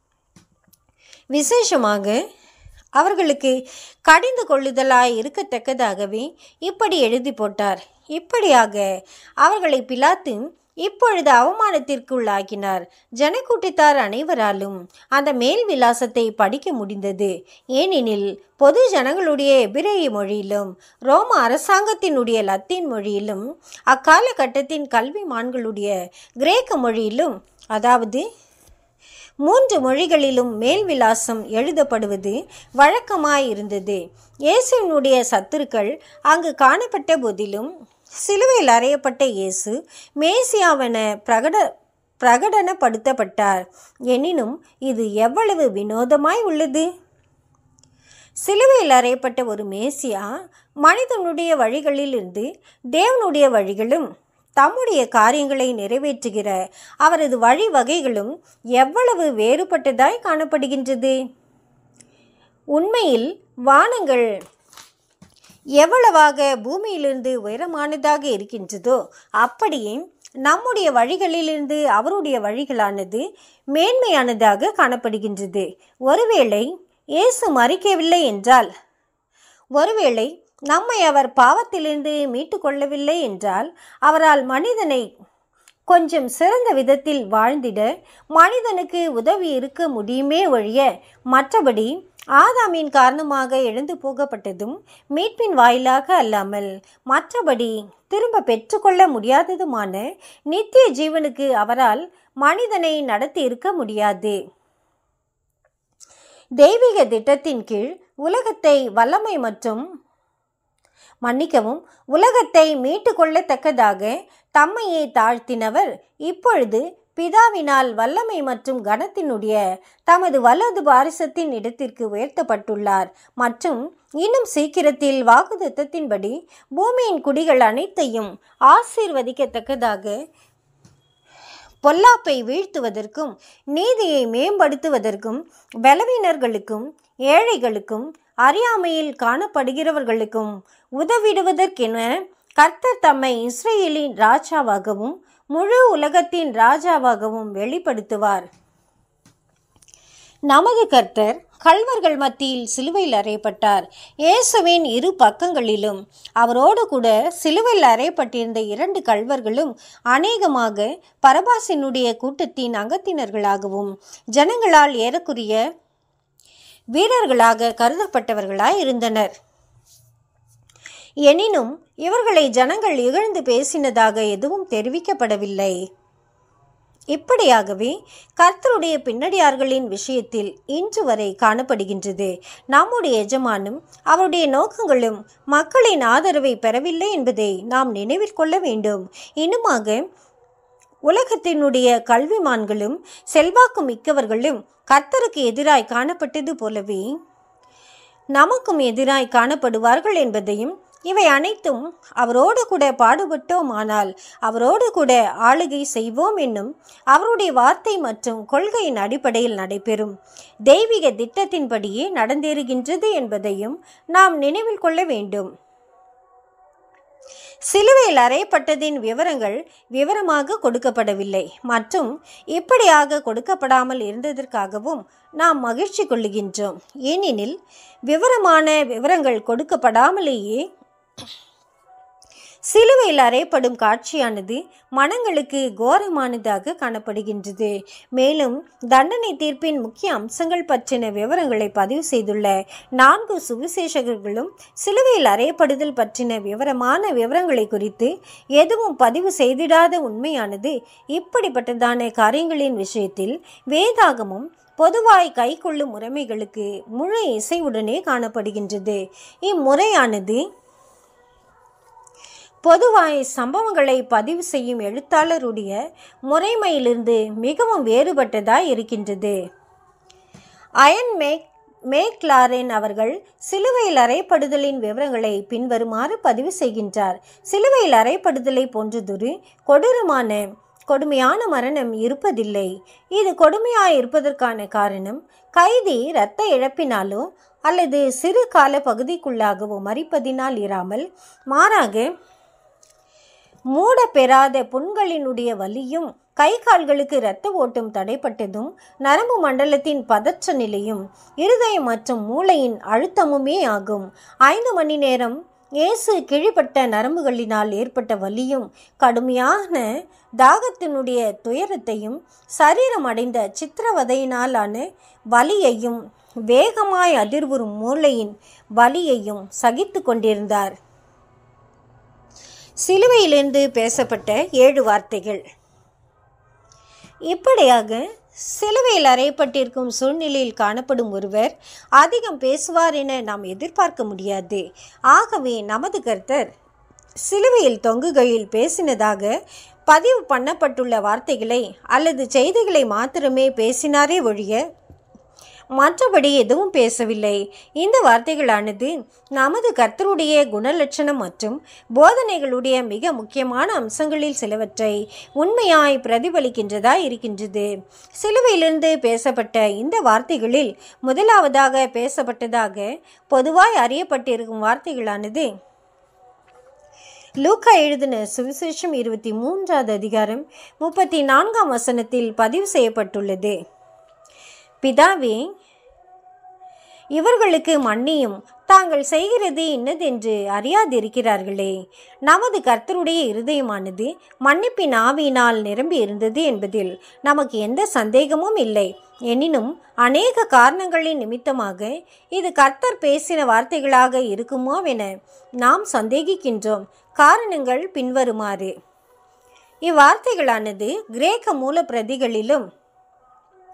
விசேஷமாக அவர்களுக்கு கடிந்து கொள்ளுதலாய் இருக்கத்தக்கதாகவே இப்படி எழுதி போட்டார் இப்படியாக அவர்களை பிலாத்து இப்பொழுது அவமானத்திற்குள்ளாக்கினார் ஜனக்கூட்டத்தார் அனைவராலும் அந்த மேல் விலாசத்தை படிக்க முடிந்தது ஏனெனில் பொது ஜனங்களுடைய எபிரேய மொழியிலும் ரோம அரசாங்கத்தினுடைய லத்தீன் மொழியிலும் அக்காலகட்டத்தின் கல்விமான்களுடைய கிரேக்க மொழியிலும் அதாவது மூன்று மொழிகளிலும் மேல் விலாசம் எழுதப்படுவது வழக்கமாயிருந்தது இயேசுவினுடைய சத்துருக்கள் அங்கு காணப்பட்ட போதிலும் சிலுவையில் அறையப்பட்ட இயேசு மேசியாவென பிரகட பிரகடனப்படுத்தப்பட்டார் எனினும் இது எவ்வளவு வினோதமாய் உள்ளது சிலுவையில் அறையப்பட்ட ஒரு மேசியா மனிதனுடைய வழிகளிலிருந்து தேவனுடைய வழிகளும் தம்முடைய காரியங்களை நிறைவேற்றுகிற அவரது வழிவகைகளும் எவ்வளவு வேறுபட்டதாய் காணப்படுகின்றது உண்மையில் வானங்கள் எவ்வளவாக பூமியிலிருந்து உயரமானதாக இருக்கின்றதோ அப்படியே நம்முடைய வழிகளிலிருந்து அவருடைய வழிகளானது மேன்மையானதாக காணப்படுகின்றது ஒருவேளை இயேசு மறிக்கவில்லை என்றால் ஒருவேளை நம்மை அவர் பாவத்திலிருந்து மீட்டு கொள்ளவில்லை என்றால் அவரால் மனிதனை கொஞ்சம் சிறந்த விதத்தில் வாழ்ந்திட மனிதனுக்கு உதவி இருக்க முடியுமே ஒழிய மற்றபடி ஆதாமின் காரணமாக எழுந்து போகப்பட்டதும் மீட்பின் வாயிலாக அல்லாமல் மற்றபடி திரும்ப பெற்றுக்கொள்ள முடியாததுமான நித்திய ஜீவனுக்கு அவரால் மனிதனை நடத்தி இருக்க முடியாது தெய்வீக திட்டத்தின் கீழ் உலகத்தை வல்லமை மற்றும் மன்னிக்கவும் உலகத்தை மீட்டு கொள்ளத்தக்கதாக தம்மையே தாழ்த்தினவர் இப்பொழுது பிதாவினால் வல்லமை மற்றும் கனத்தினுடைய தமது வலது பாரிசத்தின் இடத்திற்கு உயர்த்தப்பட்டுள்ளார் மற்றும் இன்னும் சீக்கிரத்தில் வாக்குத்தத்தின்படி பூமியின் குடிகள் அனைத்தையும் ஆசீர்வதிக்கத்தக்கதாக பொல்லாப்பை வீழ்த்துவதற்கும் நீதியை மேம்படுத்துவதற்கும் பலவீனர்களுக்கும் ஏழைகளுக்கும் அறியாமையில் காணப்படுகிறவர்களுக்கும் உதவிடுவதற்கென கர்த்தர் தம்மை இஸ்ரேலின் ராஜாவாகவும் முழு உலகத்தின் ராஜாவாகவும் வெளிப்படுத்துவார் நமது கர்த்தர் கள்வர்கள் மத்தியில் சிலுவையில் அறையப்பட்டார் இயேசுவின் இரு பக்கங்களிலும் அவரோடு கூட சிலுவையில் அறையப்பட்டிருந்த இரண்டு கள்வர்களும் அநேகமாக பரபாசினுடைய கூட்டத்தின் அங்கத்தினர்களாகவும் ஜனங்களால் ஏறக்குரிய வீரர்களாக கருதப்பட்டவர்களாய் இருந்தனர் எனினும் இவர்களை ஜனங்கள் இகழ்ந்து பேசினதாக எதுவும் தெரிவிக்கப்படவில்லை இப்படியாகவே கர்த்தருடைய பின்னடியார்களின் விஷயத்தில் இன்று வரை காணப்படுகின்றது நம்முடைய எஜமானும் அவருடைய நோக்கங்களும் மக்களின் ஆதரவை பெறவில்லை என்பதை நாம் நினைவில் கொள்ள வேண்டும் இன்னுமாக உலகத்தினுடைய கல்விமான்களும் செல்வாக்கு மிக்கவர்களும் கர்த்தருக்கு எதிராய் காணப்பட்டது போலவே நமக்கும் எதிராய் காணப்படுவார்கள் என்பதையும் இவை அனைத்தும் அவரோடு கூட பாடுபட்டோம் ஆனால் அவரோடு கூட ஆளுகை செய்வோம் என்னும் அவருடைய வார்த்தை மற்றும் கொள்கையின் அடிப்படையில் நடைபெறும் தெய்வீக திட்டத்தின்படியே நடந்தேறுகின்றது என்பதையும் நாம் நினைவில் கொள்ள வேண்டும் சிலுவையில் அறையப்பட்டதின் விவரங்கள் விவரமாக கொடுக்கப்படவில்லை மற்றும் இப்படியாக கொடுக்கப்படாமல் இருந்ததற்காகவும் நாம் மகிழ்ச்சி கொள்ளுகின்றோம் ஏனெனில் விவரமான விவரங்கள் கொடுக்கப்படாமலேயே சிலுவையில் அறையப்படும் காட்சியானது மனங்களுக்கு கோரமானதாக காணப்படுகின்றது மேலும் தண்டனை தீர்ப்பின் முக்கிய அம்சங்கள் பற்றின விவரங்களை பதிவு செய்துள்ள நான்கு சுவிசேஷகர்களும் சிலுவையில் அறையப்படுதல் பற்றின விவரமான விவரங்களை குறித்து எதுவும் பதிவு செய்திடாத உண்மையானது இப்படிப்பட்டதான காரியங்களின் விஷயத்தில் வேதாகமும் பொதுவாய் கைக்கொள்ளும் முறைமைகளுக்கு முழு இசைவுடனே காணப்படுகின்றது இம்முறையானது பொதுவாய் சம்பவங்களை பதிவு செய்யும் எழுத்தாளருடைய முறைமையிலிருந்து மிகவும் வேறுபட்டதாய் இருக்கின்றது அயன் மேக் மேக்லாரென் அவர்கள் சிலுவையில் அறையப்படுதலின் விவரங்களை பின்வருமாறு பதிவு செய்கின்றார் சிலுவையில் அறையப்படுதலை போன்றதொரு கொடூரமான கொடுமையான மரணம் இருப்பதில்லை இது கொடுமையாய் இருப்பதற்கான காரணம் கைதி இரத்த இழப்பினாலோ அல்லது சிறு கால பகுதிக்குள்ளாகவோ மறிப்பதினால் இராமல் மாறாக மூடப்பெறாத புண்களினுடைய வலியும் கை கால்களுக்கு இரத்த ஓட்டம் தடைப்பட்டதும் நரம்பு மண்டலத்தின் பதற்ற நிலையும் இருதயம் மற்றும் மூளையின் அழுத்தமுமே ஆகும் ஐந்து மணி நேரம் இயேசு கிழிப்பட்ட நரம்புகளினால் ஏற்பட்ட வலியும் கடுமையான தாகத்தினுடைய துயரத்தையும் சரீரம் அடைந்த சித்திரவதையினாலான வலியையும் வேகமாய் அதிர்வுறும் மூளையின் வலியையும் சகித்து கொண்டிருந்தார் சிலுவையிலிருந்து பேசப்பட்ட ஏழு வார்த்தைகள் இப்படியாக சிலுவையில் அறையப்பட்டிருக்கும் சூழ்நிலையில் காணப்படும் ஒருவர் அதிகம் பேசுவார் என நாம் எதிர்பார்க்க முடியாது ஆகவே நமது கர்த்தர் சிலுவையில் தொங்குகையில் பேசினதாக பதிவு பண்ணப்பட்டுள்ள வார்த்தைகளை அல்லது செய்திகளை மாத்திரமே பேசினாரே ஒழிய மற்றபடி எதுவும் பேசவில்லை இந்த வார்த்தைகளானது நமது கர்த்தருடைய குணலட்சணம் மற்றும் போதனைகளுடைய மிக முக்கியமான அம்சங்களில் சிலவற்றை உண்மையாய் பிரதிபலிக்கின்றதா இருக்கின்றது சிலுவையிலிருந்து பேசப்பட்ட இந்த வார்த்தைகளில் முதலாவதாக பேசப்பட்டதாக பொதுவாய் அறியப்பட்டிருக்கும் வார்த்தைகளானது லூக்கா எழுதின சுவிசேஷம் இருபத்தி மூன்றாவது அதிகாரம் முப்பத்தி நான்காம் வசனத்தில் பதிவு செய்யப்பட்டுள்ளது பிதாவே இவர்களுக்கு மன்னியும் தாங்கள் செய்கிறது இன்னதென்று அறியாதிருக்கிறார்களே நமது கர்த்தருடைய இருதயமானது மன்னிப்பின் ஆவியினால் நிரம்பி இருந்தது என்பதில் நமக்கு எந்த சந்தேகமும் இல்லை எனினும் அநேக காரணங்களின் நிமித்தமாக இது கர்த்தர் பேசின வார்த்தைகளாக இருக்குமோவென நாம் சந்தேகிக்கின்றோம் காரணங்கள் பின்வருமாறு இவ்வார்த்தைகளானது கிரேக்க மூல பிரதிகளிலும்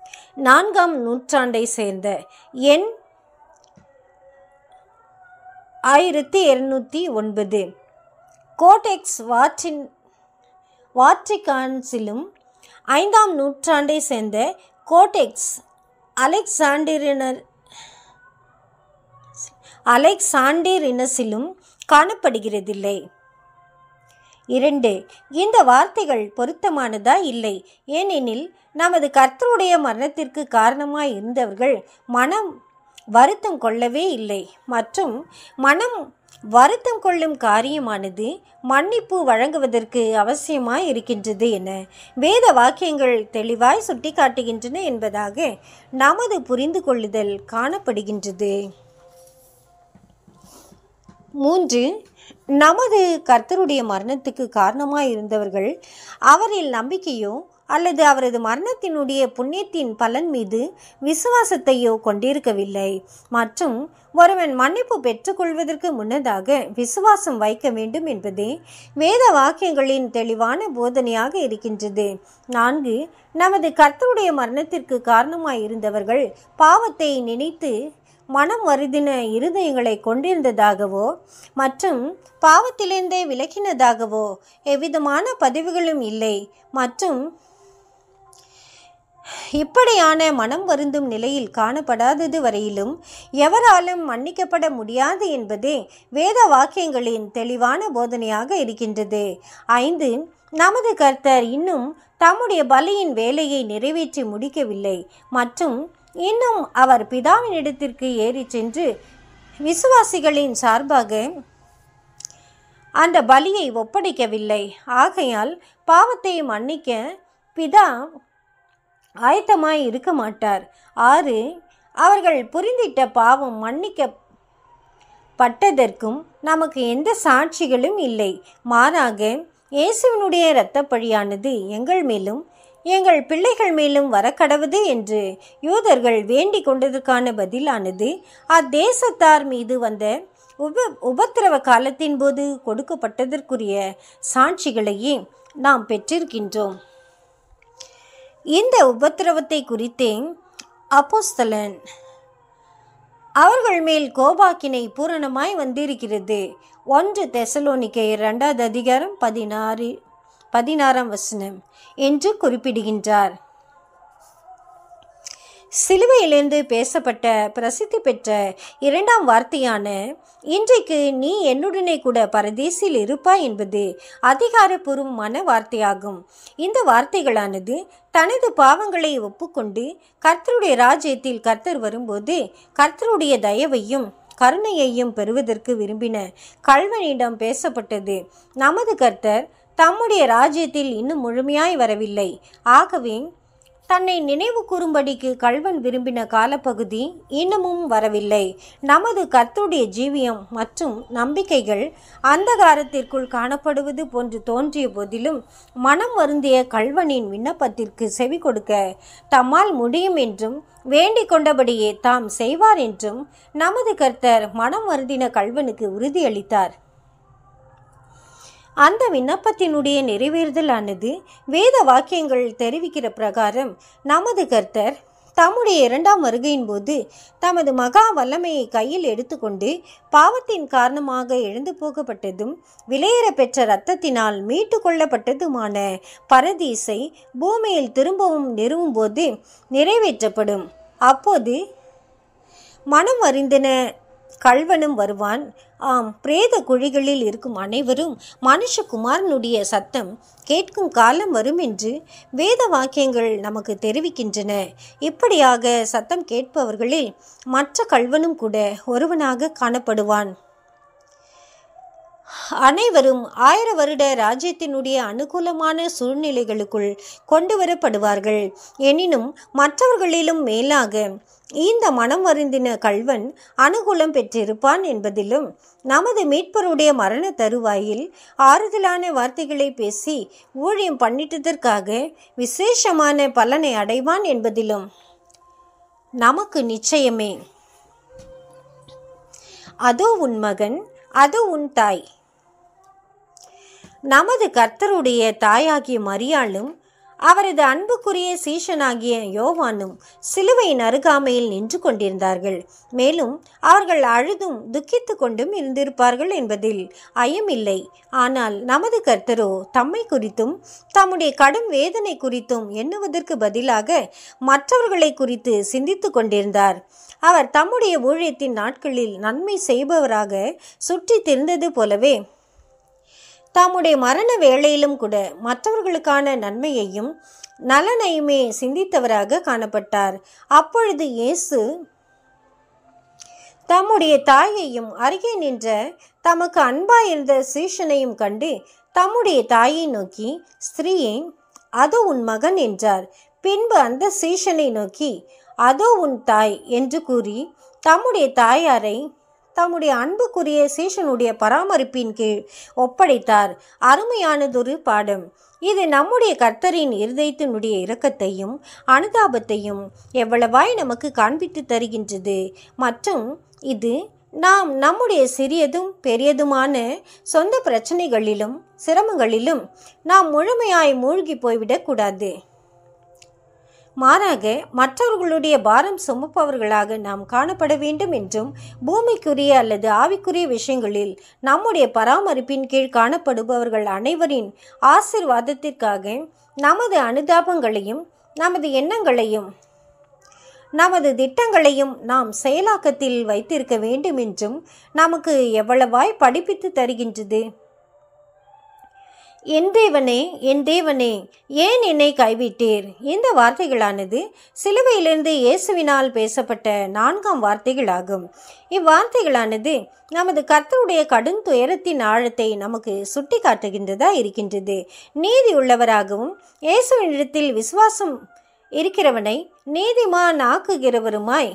நான்காம் நூற்றாண்டை சேர்ந்த என் ஆயிரத்தி இருநூற்றி ஒன்பது கோடெக்ஸ் வாட்டின் வாட்டிகான்ஸிலும் ஐந்தாம் நூற்றாண்டை சேர்ந்த கோடெக்ஸ் அலெக்சாண்டிரினர் அலெக்சாண்டிரினஸிலும் காணப்படுகிறதில்லை இரண்டு இந்த வார்த்தைகள் பொருத்தமானதா இல்லை ஏனெனில் நமது கர்த்தருடைய மரணத்திற்கு காரணமாய் இருந்தவர்கள் மனம் வருத்தம் கொள்ளவே இல்லை மற்றும் மனம் வருத்தம் கொள்ளும் காரியமானது மன்னிப்பு வழங்குவதற்கு அவசியமாய் இருக்கின்றது என வேத வாக்கியங்கள் தெளிவாய் சுட்டிக்காட்டுகின்றன என்பதாக நமது புரிந்து கொள்ளுதல் காணப்படுகின்றது மூன்று நமது கர்த்தருடைய மரணத்துக்கு காரணமாய் இருந்தவர்கள் அவரில் நம்பிக்கையோ அல்லது அவரது மரணத்தினுடைய புண்ணியத்தின் பலன் மீது விசுவாசத்தையோ கொண்டிருக்கவில்லை மற்றும் ஒருவன் மன்னிப்பு பெற்றுக்கொள்வதற்கு முன்னதாக விசுவாசம் வைக்க வேண்டும் என்பதே வேத வாக்கியங்களின் தெளிவான போதனையாக இருக்கின்றது நான்கு நமது கர்த்தருடைய மரணத்திற்கு காரணமாய் இருந்தவர்கள் பாவத்தை நினைத்து மனம் வருதின இருதயங்களை கொண்டிருந்ததாகவோ மற்றும் பாவத்திலிருந்தே விலகினதாகவோ எவ்விதமான பதிவுகளும் இல்லை மற்றும் இப்படியான மனம் வருந்தும் நிலையில் காணப்படாதது வரையிலும் எவராலும் மன்னிக்கப்பட முடியாது என்பதே வேத வாக்கியங்களின் தெளிவான போதனையாக இருக்கின்றது ஐந்து நமது கர்த்தர் இன்னும் தம்முடைய பலியின் வேலையை நிறைவேற்றி முடிக்கவில்லை மற்றும் இன்னும் அவர் பிதாவினிடத்திற்கு ஏறி சென்று விசுவாசிகளின் சார்பாக அந்த பலியை ஒப்படைக்கவில்லை ஆகையால் பாவத்தை மன்னிக்க பிதா ஆயத்தமாய் இருக்க மாட்டார் ஆறு அவர்கள் புரிந்திட்ட பாவம் மன்னிக்கப்பட்டதற்கும் நமக்கு எந்த சாட்சிகளும் இல்லை மாறாக இயேசுவினுடைய இரத்தப்பழியானது எங்கள் மேலும் எங்கள் பிள்ளைகள் மேலும் வரக்கடவுது என்று யூதர்கள் வேண்டிக் கொண்டதற்கான பதிலானது அத்தேசத்தார் மீது வந்த உப உபத்திரவ காலத்தின் போது கொடுக்கப்பட்டதற்குரிய சாட்சிகளையே நாம் பெற்றிருக்கின்றோம் இந்த உபத்திரவத்தை குறித்தே அப்போஸ்தலன் அவர்கள் மேல் கோபாக்கினை பூரணமாய் வந்திருக்கிறது ஒன்று தெசலோனிக்கை இரண்டாவது அதிகாரம் பதினாறு பதினாறாம் வசனம் என்று குறிப்பிடுகின்றார் சிலுவையிலிருந்து பேசப்பட்ட பிரசித்தி பெற்ற இரண்டாம் வார்த்தையான இன்றைக்கு நீ என்னுடனே கூட பரதேசில் இருப்பாய் என்பது அதிகாரப்பூர்வமான வார்த்தையாகும் இந்த வார்த்தைகளானது தனது பாவங்களை ஒப்புக்கொண்டு கர்த்தருடைய ராஜ்யத்தில் கர்த்தர் வரும்போது கர்த்தருடைய தயவையும் கருணையையும் பெறுவதற்கு விரும்பின கல்வனிடம் பேசப்பட்டது நமது கர்த்தர் தம்முடைய ராஜ்யத்தில் இன்னும் முழுமையாய் வரவில்லை ஆகவே தன்னை நினைவு கூறும்படிக்கு கல்வன் விரும்பின காலப்பகுதி இன்னமும் வரவில்லை நமது கர்த்தருடைய ஜீவியம் மற்றும் நம்பிக்கைகள் அந்தகாரத்திற்குள் காணப்படுவது போன்று தோன்றிய போதிலும் மனம் வருந்திய கல்வனின் விண்ணப்பத்திற்கு செவி கொடுக்க தம்மால் முடியும் என்றும் வேண்டிக் கொண்டபடியே தாம் செய்வார் என்றும் நமது கர்த்தர் மனம் வருந்தின கல்வனுக்கு உறுதியளித்தார் அந்த விண்ணப்பத்தினுடைய நிறைவேறுதலானது வேத வாக்கியங்கள் தெரிவிக்கிற பிரகாரம் நமது கர்த்தர் தம்முடைய இரண்டாம் வருகையின் போது தமது மகா வல்லமையை கையில் எடுத்துக்கொண்டு பாவத்தின் காரணமாக எழுந்து போகப்பட்டதும் விலையேற பெற்ற இரத்தத்தினால் மீட்டு கொள்ளப்பட்டதுமான பரதீசை பூமியில் திரும்பவும் நிறுவும் போது நிறைவேற்றப்படும் அப்போது மனம் அறிந்தன கள்வனும் வருவான் ஆம் பிரேத குழிகளில் இருக்கும் அனைவரும் மனுஷகுமாரனுடைய சத்தம் கேட்கும் காலம் வரும் என்று வேத வாக்கியங்கள் நமக்கு தெரிவிக்கின்றன இப்படியாக சத்தம் கேட்பவர்களில் மற்ற கள்வனும் கூட ஒருவனாக காணப்படுவான் அனைவரும் ஆயிர வருட ராஜ்யத்தினுடைய அனுகூலமான சூழ்நிலைகளுக்குள் கொண்டு வரப்படுவார்கள் எனினும் மற்றவர்களிலும் மேலாக இந்த மனம் வருந்தின கள்வன் அனுகூலம் பெற்றிருப்பான் என்பதிலும் நமது மீட்பருடைய மரண தருவாயில் ஆறுதலான வார்த்தைகளை பேசி ஊழியம் பண்ணிட்டதற்காக விசேஷமான பலனை அடைவான் என்பதிலும் நமக்கு நிச்சயமே அதோ உன் மகன் அதோ உன் தாய் நமது கர்த்தருடைய தாயாகிய மரியாளும் அவரது அன்புக்குரிய சீஷனாகிய யோவானும் சிலுவையின் அருகாமையில் நின்று கொண்டிருந்தார்கள் மேலும் அவர்கள் அழுதும் துக்கித்து கொண்டும் இருந்திருப்பார்கள் என்பதில் ஐயமில்லை ஆனால் நமது கர்த்தரோ தம்மை குறித்தும் தம்முடைய கடும் வேதனை குறித்தும் எண்ணுவதற்கு பதிலாக மற்றவர்களை குறித்து சிந்தித்து கொண்டிருந்தார் அவர் தம்முடைய ஊழியத்தின் நாட்களில் நன்மை செய்பவராக சுற்றி திரிந்தது போலவே தம்முடைய மரண வேளையிலும் கூட மற்றவர்களுக்கான நன்மையையும் நலனையுமே சிந்தித்தவராக காணப்பட்டார் அப்பொழுது இயேசு தம்முடைய தாயையும் அருகே நின்ற தமக்கு அன்பாயிருந்த சீஷனையும் கண்டு தம்முடைய தாயை நோக்கி ஸ்திரீயே அதோ உன் மகன் என்றார் பின்பு அந்த சீஷனை நோக்கி அதோ உன் தாய் என்று கூறி தம்முடைய தாயாரை தம்முடைய அன்புக்குரிய சீஷனுடைய பராமரிப்பின் கீழ் ஒப்படைத்தார் அருமையானதொரு பாடம் இது நம்முடைய கர்த்தரின் இருதயத்தினுடைய இரக்கத்தையும் அனுதாபத்தையும் எவ்வளவாய் நமக்கு காண்பித்து தருகின்றது மற்றும் இது நாம் நம்முடைய சிறியதும் பெரியதுமான சொந்த பிரச்சனைகளிலும் சிரமங்களிலும் நாம் முழுமையாய் மூழ்கி போய்விடக்கூடாது மாறாக மற்றவர்களுடைய பாரம் சுமப்பவர்களாக நாம் காணப்பட வேண்டும் என்றும் பூமிக்குரிய அல்லது ஆவிக்குரிய விஷயங்களில் நம்முடைய பராமரிப்பின் கீழ் காணப்படுபவர்கள் அனைவரின் ஆசிர்வாதத்திற்காக நமது அனுதாபங்களையும் நமது எண்ணங்களையும் நமது திட்டங்களையும் நாம் செயலாக்கத்தில் வைத்திருக்க வேண்டும் என்றும் நமக்கு எவ்வளவாய் படிப்பித்து தருகின்றது என் தேவனே என் தேவனே ஏன் என்னை கைவிட்டீர் இந்த வார்த்தைகளானது சிலுவையிலிருந்து இயேசுவினால் பேசப்பட்ட நான்காம் வார்த்தைகளாகும் இவ்வார்த்தைகளானது நமது கர்த்தருடைய கடும் துயரத்தின் ஆழத்தை நமக்கு சுட்டி காட்டுகின்றதா இருக்கின்றது நீதி உள்ளவராகவும் இயேசுவினிடத்தில் விசுவாசம் இருக்கிறவனை நீதிமான் ஆக்குகிறவருமாய்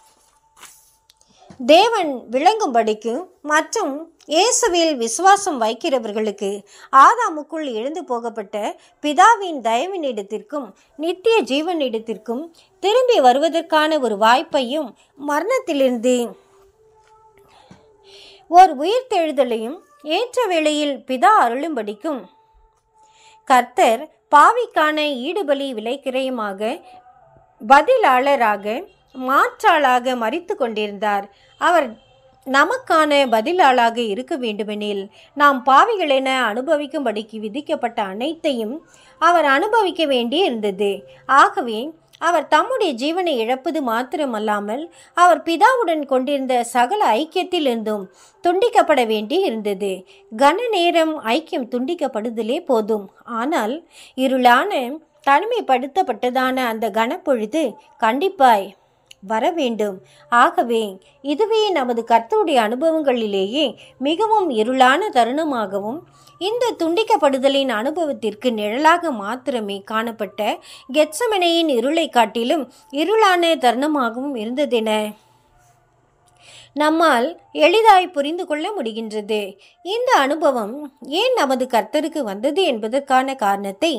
தேவன் விளங்கும்படிக்கு மற்றும் இயேசுவில் விசுவாசம் வைக்கிறவர்களுக்கு ஆதாமுக்குள் எழுந்து போகப்பட்ட பிதாவின் தயவினிடத்திற்கும் நித்திய ஜீவனிடத்திற்கும் திரும்பி வருவதற்கான ஒரு வாய்ப்பையும் மரணத்திலிருந்து ஓர் உயிர்த்தெழுதலையும் ஏற்ற வேளையில் பிதா அருளும்படிக்கும் கர்த்தர் பாவிக்கான ஈடுபலி விலைக்கிரயமாக பதிலாளராக மாற்றாளாக மறித்து கொண்டிருந்தார் அவர் நமக்கான பதிலாளாக இருக்க வேண்டுமெனில் நாம் பாவிகள் என அனுபவிக்கும்படிக்கு விதிக்கப்பட்ட அனைத்தையும் அவர் அனுபவிக்க வேண்டி இருந்தது ஆகவே அவர் தம்முடைய ஜீவனை இழப்பது மாத்திரமல்லாமல் அவர் பிதாவுடன் கொண்டிருந்த சகல ஐக்கியத்திலிருந்தும் துண்டிக்கப்பட வேண்டி இருந்தது கன நேரம் ஐக்கியம் துண்டிக்கப்படுதலே போதும் ஆனால் இருளான தனிமைப்படுத்தப்பட்டதான அந்த கனப்பொழுது கண்டிப்பாய் வர வேண்டும் ஆகவே இதுவே நமது கர்த்தருடைய அனுபவங்களிலேயே மிகவும் இருளான தருணமாகவும் இந்த துண்டிக்கப்படுதலின் அனுபவத்திற்கு நிழலாக மாத்திரமே காணப்பட்ட கெட்சமனையின் இருளை காட்டிலும் இருளான தருணமாகவும் இருந்ததென நம்மால் எளிதாய் புரிந்து கொள்ள முடிகின்றது இந்த அனுபவம் ஏன் நமது கர்த்தருக்கு வந்தது என்பதற்கான காரணத்தை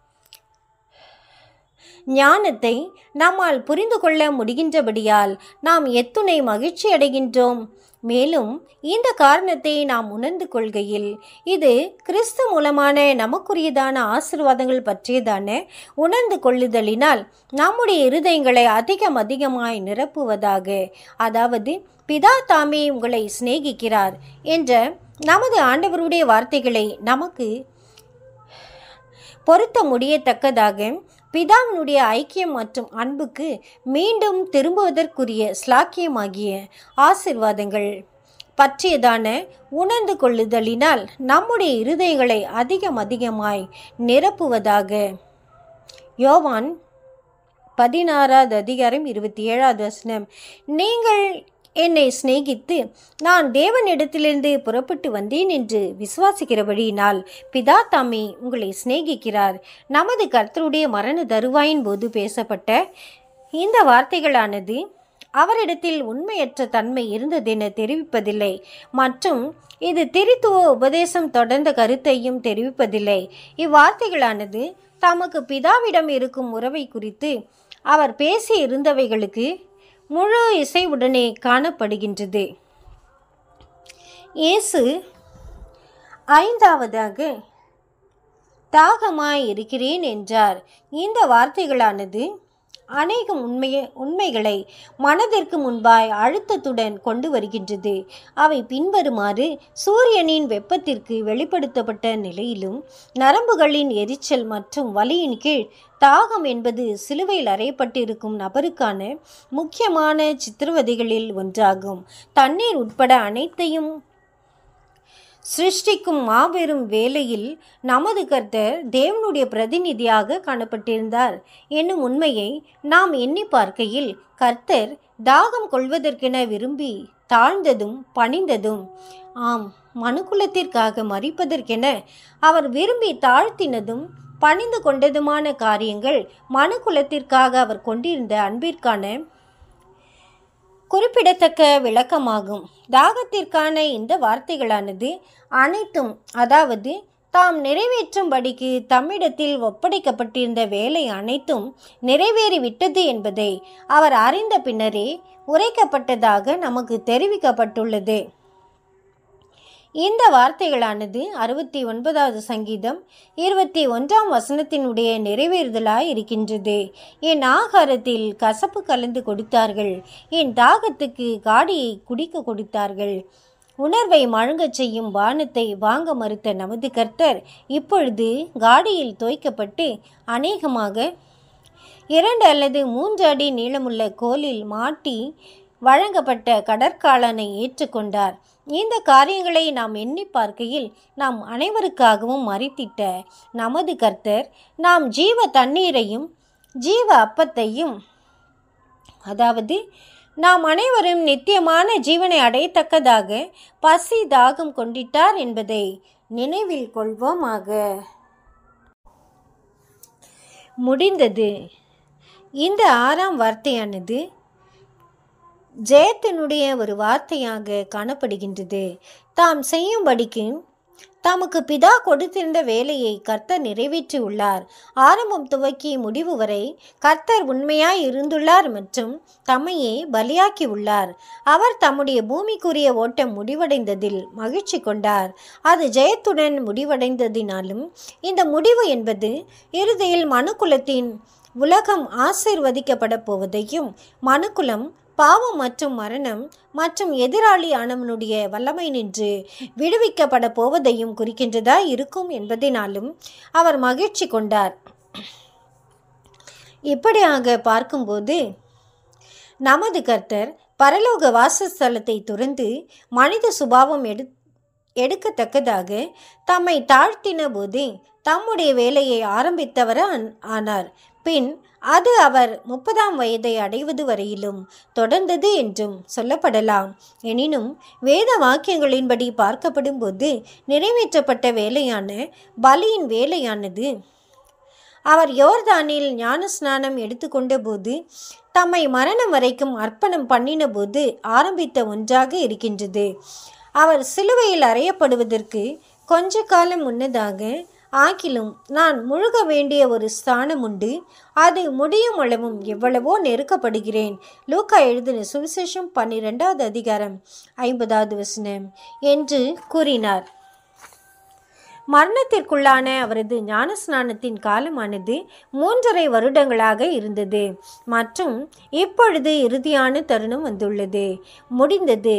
ஞானத்தை நம்மால் புரிந்து கொள்ள முடிகின்றபடியால் நாம் எத்துணை மகிழ்ச்சி அடைகின்றோம் மேலும் இந்த காரணத்தை நாம் உணர்ந்து கொள்கையில் இது கிறிஸ்து மூலமான நமக்குரியதான ஆசிர்வாதங்கள் பற்றியதான உணர்ந்து கொள்ளுதலினால் நம்முடைய இருதயங்களை அதிகம் அதிகமாய் நிரப்புவதாக அதாவது பிதா தாமே உங்களை சிநேகிக்கிறார் என்ற நமது ஆண்டவருடைய வார்த்தைகளை நமக்கு பொருத்த முடியத்தக்கதாக பிதாவினுடைய ஐக்கியம் மற்றும் அன்புக்கு மீண்டும் திரும்புவதற்குரிய ஸ்லாக்கியமாகிய ஆசிர்வாதங்கள் பற்றியதான உணர்ந்து கொள்ளுதலினால் நம்முடைய இருதயங்களை அதிகம் அதிகமாய் நிரப்புவதாக யோவான் பதினாறாவது அதிகாரம் இருபத்தி ஏழாவது வசனம் நீங்கள் என்னை சிநேகித்து நான் தேவனிடத்திலிருந்து புறப்பட்டு வந்தேன் என்று விசுவாசிக்கிறபடியினால் பிதா தாமே உங்களை சிநேகிக்கிறார் நமது கர்த்தருடைய மரண தருவாயின் போது பேசப்பட்ட இந்த வார்த்தைகளானது அவரிடத்தில் உண்மையற்ற தன்மை இருந்ததென தெரிவிப்பதில்லை மற்றும் இது திரித்துவ உபதேசம் தொடர்ந்த கருத்தையும் தெரிவிப்பதில்லை இவ்வார்த்தைகளானது தமக்கு பிதாவிடம் இருக்கும் உறவை குறித்து அவர் பேசி இருந்தவைகளுக்கு முழு இசைவுடனே காணப்படுகின்றது இயேசு ஐந்தாவதாக தாகமாய் இருக்கிறேன் என்றார் இந்த வார்த்தைகளானது அநேகம் உண்மைய உண்மைகளை மனதிற்கு முன்பாய் அழுத்தத்துடன் கொண்டு வருகின்றது அவை பின்வருமாறு சூரியனின் வெப்பத்திற்கு வெளிப்படுத்தப்பட்ட நிலையிலும் நரம்புகளின் எரிச்சல் மற்றும் வலியின் கீழ் தாகம் என்பது சிலுவையில் அறையப்பட்டிருக்கும் நபருக்கான முக்கியமான சித்திரவதைகளில் ஒன்றாகும் தண்ணீர் உட்பட அனைத்தையும் சிருஷ்டிக்கும் மாபெரும் வேலையில் நமது கர்த்தர் தேவனுடைய பிரதிநிதியாக காணப்பட்டிருந்தார் என்னும் உண்மையை நாம் எண்ணி பார்க்கையில் கர்த்தர் தாகம் கொள்வதற்கென விரும்பி தாழ்ந்ததும் பணிந்ததும் ஆம் மனுக்குலத்திற்காக மறிப்பதற்கென அவர் விரும்பி தாழ்த்தினதும் பணிந்து கொண்டதுமான காரியங்கள் மனுக்குலத்திற்காக அவர் கொண்டிருந்த அன்பிற்கான குறிப்பிடத்தக்க விளக்கமாகும் தாகத்திற்கான இந்த வார்த்தைகளானது அனைத்தும் அதாவது தாம் நிறைவேற்றும்படிக்கு தம்மிடத்தில் ஒப்படைக்கப்பட்டிருந்த வேலை அனைத்தும் நிறைவேறிவிட்டது என்பதை அவர் அறிந்த பின்னரே உரைக்கப்பட்டதாக நமக்கு தெரிவிக்கப்பட்டுள்ளது இந்த வார்த்தைகளானது அறுபத்தி ஒன்பதாவது சங்கீதம் இருபத்தி ஒன்றாம் வசனத்தினுடைய நிறைவேறுதலாய் இருக்கின்றது என் ஆகாரத்தில் கசப்பு கலந்து கொடுத்தார்கள் என் தாகத்துக்கு காடியை குடிக்க கொடுத்தார்கள் உணர்வை மழுங்கச் செய்யும் வானத்தை வாங்க மறுத்த நமது கர்த்தர் இப்பொழுது காடியில் தோய்க்கப்பட்டு அநேகமாக இரண்டு அல்லது மூன்று அடி நீளமுள்ள கோலில் மாட்டி வழங்கப்பட்ட கடற்காலனை ஏற்றுக்கொண்டார் இந்த காரியங்களை நாம் எண்ணி பார்க்கையில் நாம் அனைவருக்காகவும் மறித்திட்ட நமது கர்த்தர் நாம் ஜீவ தண்ணீரையும் ஜீவ அப்பத்தையும் அதாவது நாம் அனைவரும் நித்தியமான ஜீவனை அடையத்தக்கதாக பசி தாகம் கொண்டிட்டார் என்பதை நினைவில் கொள்வோமாக முடிந்தது இந்த ஆறாம் வார்த்தையானது ஜெயத்தினுடைய ஒரு வார்த்தையாக காணப்படுகின்றது தாம் செய்யும்படிக்கு தமக்கு பிதா கொடுத்திருந்த வேலையை கர்த்தர் நிறைவேற்றி உள்ளார் ஆரம்பம் துவக்கி முடிவு வரை கர்த்தர் உண்மையாய் இருந்துள்ளார் மற்றும் தம்மையே பலியாக்கி உள்ளார் அவர் தம்முடைய பூமிக்குரிய ஓட்டம் முடிவடைந்ததில் மகிழ்ச்சி கொண்டார் அது ஜெயத்துடன் முடிவடைந்ததினாலும் இந்த முடிவு என்பது இறுதியில் மனுக்குலத்தின் உலகம் ஆசீர்வதிக்கப்பட போவதையும் மனுக்குலம் பாவம் மற்றும் மரணம் மற்றும் எதிராளி ஆனவனுடைய வல்லமை நின்று விடுவிக்கப்பட போவதையும் குறிக்கின்றதா இருக்கும் என்பதினாலும் அவர் மகிழ்ச்சி கொண்டார் இப்படியாக பார்க்கும்போது நமது கர்த்தர் பரலோக வாசஸ்தலத்தை துறந்து மனித சுபாவம் எடு எடுக்கத்தக்கதாக தம்மை தாழ்த்தின போது தம்முடைய வேலையை ஆரம்பித்தவர் ஆனார் பின் அது அவர் முப்பதாம் வயதை அடைவது வரையிலும் தொடர்ந்தது என்றும் சொல்லப்படலாம் எனினும் வேத வாக்கியங்களின்படி பார்க்கப்படும்போது நிறைவேற்றப்பட்ட வேலையான பலியின் வேலையானது அவர் யோர்தானில் ஞானஸ்நானம் எடுத்துக்கொண்ட போது தம்மை மரணம் வரைக்கும் அர்ப்பணம் பண்ணின போது ஆரம்பித்த ஒன்றாக இருக்கின்றது அவர் சிலுவையில் அறையப்படுவதற்கு கொஞ்ச காலம் முன்னதாக ஆகிலும் நான் முழுக வேண்டிய ஒரு ஸ்தானம் உண்டு அது முடியும் அளவும் எவ்வளவோ நெருக்கப்படுகிறேன் லூக்கா எழுதின சுவிசேஷம் பன்னிரெண்டாவது அதிகாரம் ஐம்பதாவது வசனம் என்று கூறினார் மரணத்திற்குள்ளான அவரது ஞானஸ்நானத்தின் காலமானது மூன்றரை வருடங்களாக இருந்தது மற்றும் இப்பொழுது இறுதியான தருணம் வந்துள்ளது முடிந்தது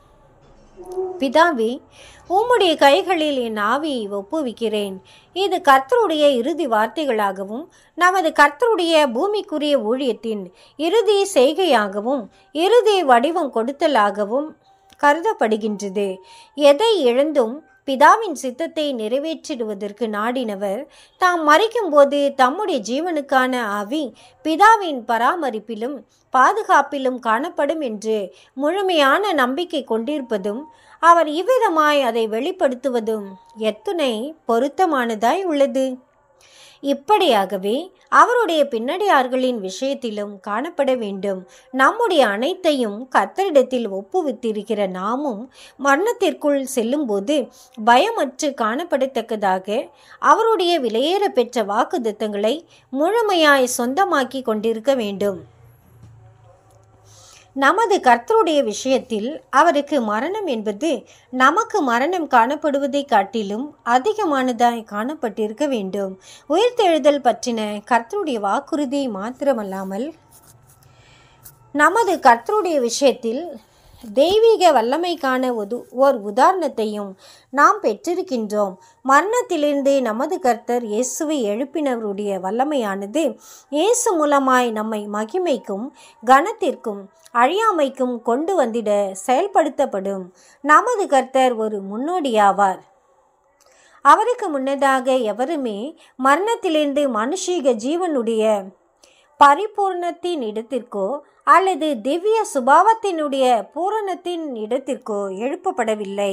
பிதாவே உம்முடைய கைகளில் என் ஆவியை ஒப்புவிக்கிறேன் இது கர்த்தருடைய இறுதி வார்த்தைகளாகவும் நமது கர்த்தருடைய பூமிக்குரிய ஊழியத்தின் இறுதி செய்கையாகவும் இறுதி வடிவம் கொடுத்தலாகவும் கருதப்படுகின்றது எதை இழந்தும் பிதாவின் சித்தத்தை நிறைவேற்றிடுவதற்கு நாடினவர் தாம் மறிக்கும்போது தம்முடைய ஜீவனுக்கான ஆவி பிதாவின் பராமரிப்பிலும் பாதுகாப்பிலும் காணப்படும் என்று முழுமையான நம்பிக்கை கொண்டிருப்பதும் அவர் இவ்விதமாய் அதை வெளிப்படுத்துவதும் எத்துணை பொருத்தமானதாய் உள்ளது இப்படியாகவே அவருடைய பின்னடியார்களின் விஷயத்திலும் காணப்பட வேண்டும் நம்முடைய அனைத்தையும் கத்தரிடத்தில் ஒப்புவித்திருக்கிற நாமும் மரணத்திற்குள் செல்லும்போது பயமற்று காணப்படத்தக்கதாக அவருடைய விலையேற பெற்ற வாக்குத்தத்தங்களை முழுமையாய் சொந்தமாக்கி கொண்டிருக்க வேண்டும் நமது கர்த்தருடைய விஷயத்தில் அவருக்கு மரணம் என்பது நமக்கு மரணம் காணப்படுவதை காட்டிலும் அதிகமானதாய் காணப்பட்டிருக்க வேண்டும் உயிர்த்தெழுதல் பற்றின கர்த்தருடைய வாக்குறுதி மாத்திரமல்லாமல் நமது கர்த்தருடைய விஷயத்தில் தெய்வீக வல்லமைக்கான ஒரு ஓர் உதாரணத்தையும் நாம் பெற்றிருக்கின்றோம் மரணத்திலிருந்து நமது கர்த்தர் இயேசுவை எழுப்பினவருடைய வல்லமையானது இயேசு மூலமாய் நம்மை மகிமைக்கும் கனத்திற்கும் அழியாமைக்கும் கொண்டு வந்திட செயல்படுத்தப்படும் நமது கர்த்தர் ஒரு முன்னோடியாவார் அவருக்கு முன்னதாக எவருமே மரணத்திலிருந்து மனுஷீக ஜீவனுடைய பரிபூர்ணத்தின் இடத்திற்கோ அல்லது திவ்ய சுபாவத்தினுடைய பூரணத்தின் இடத்திற்கோ எழுப்பப்படவில்லை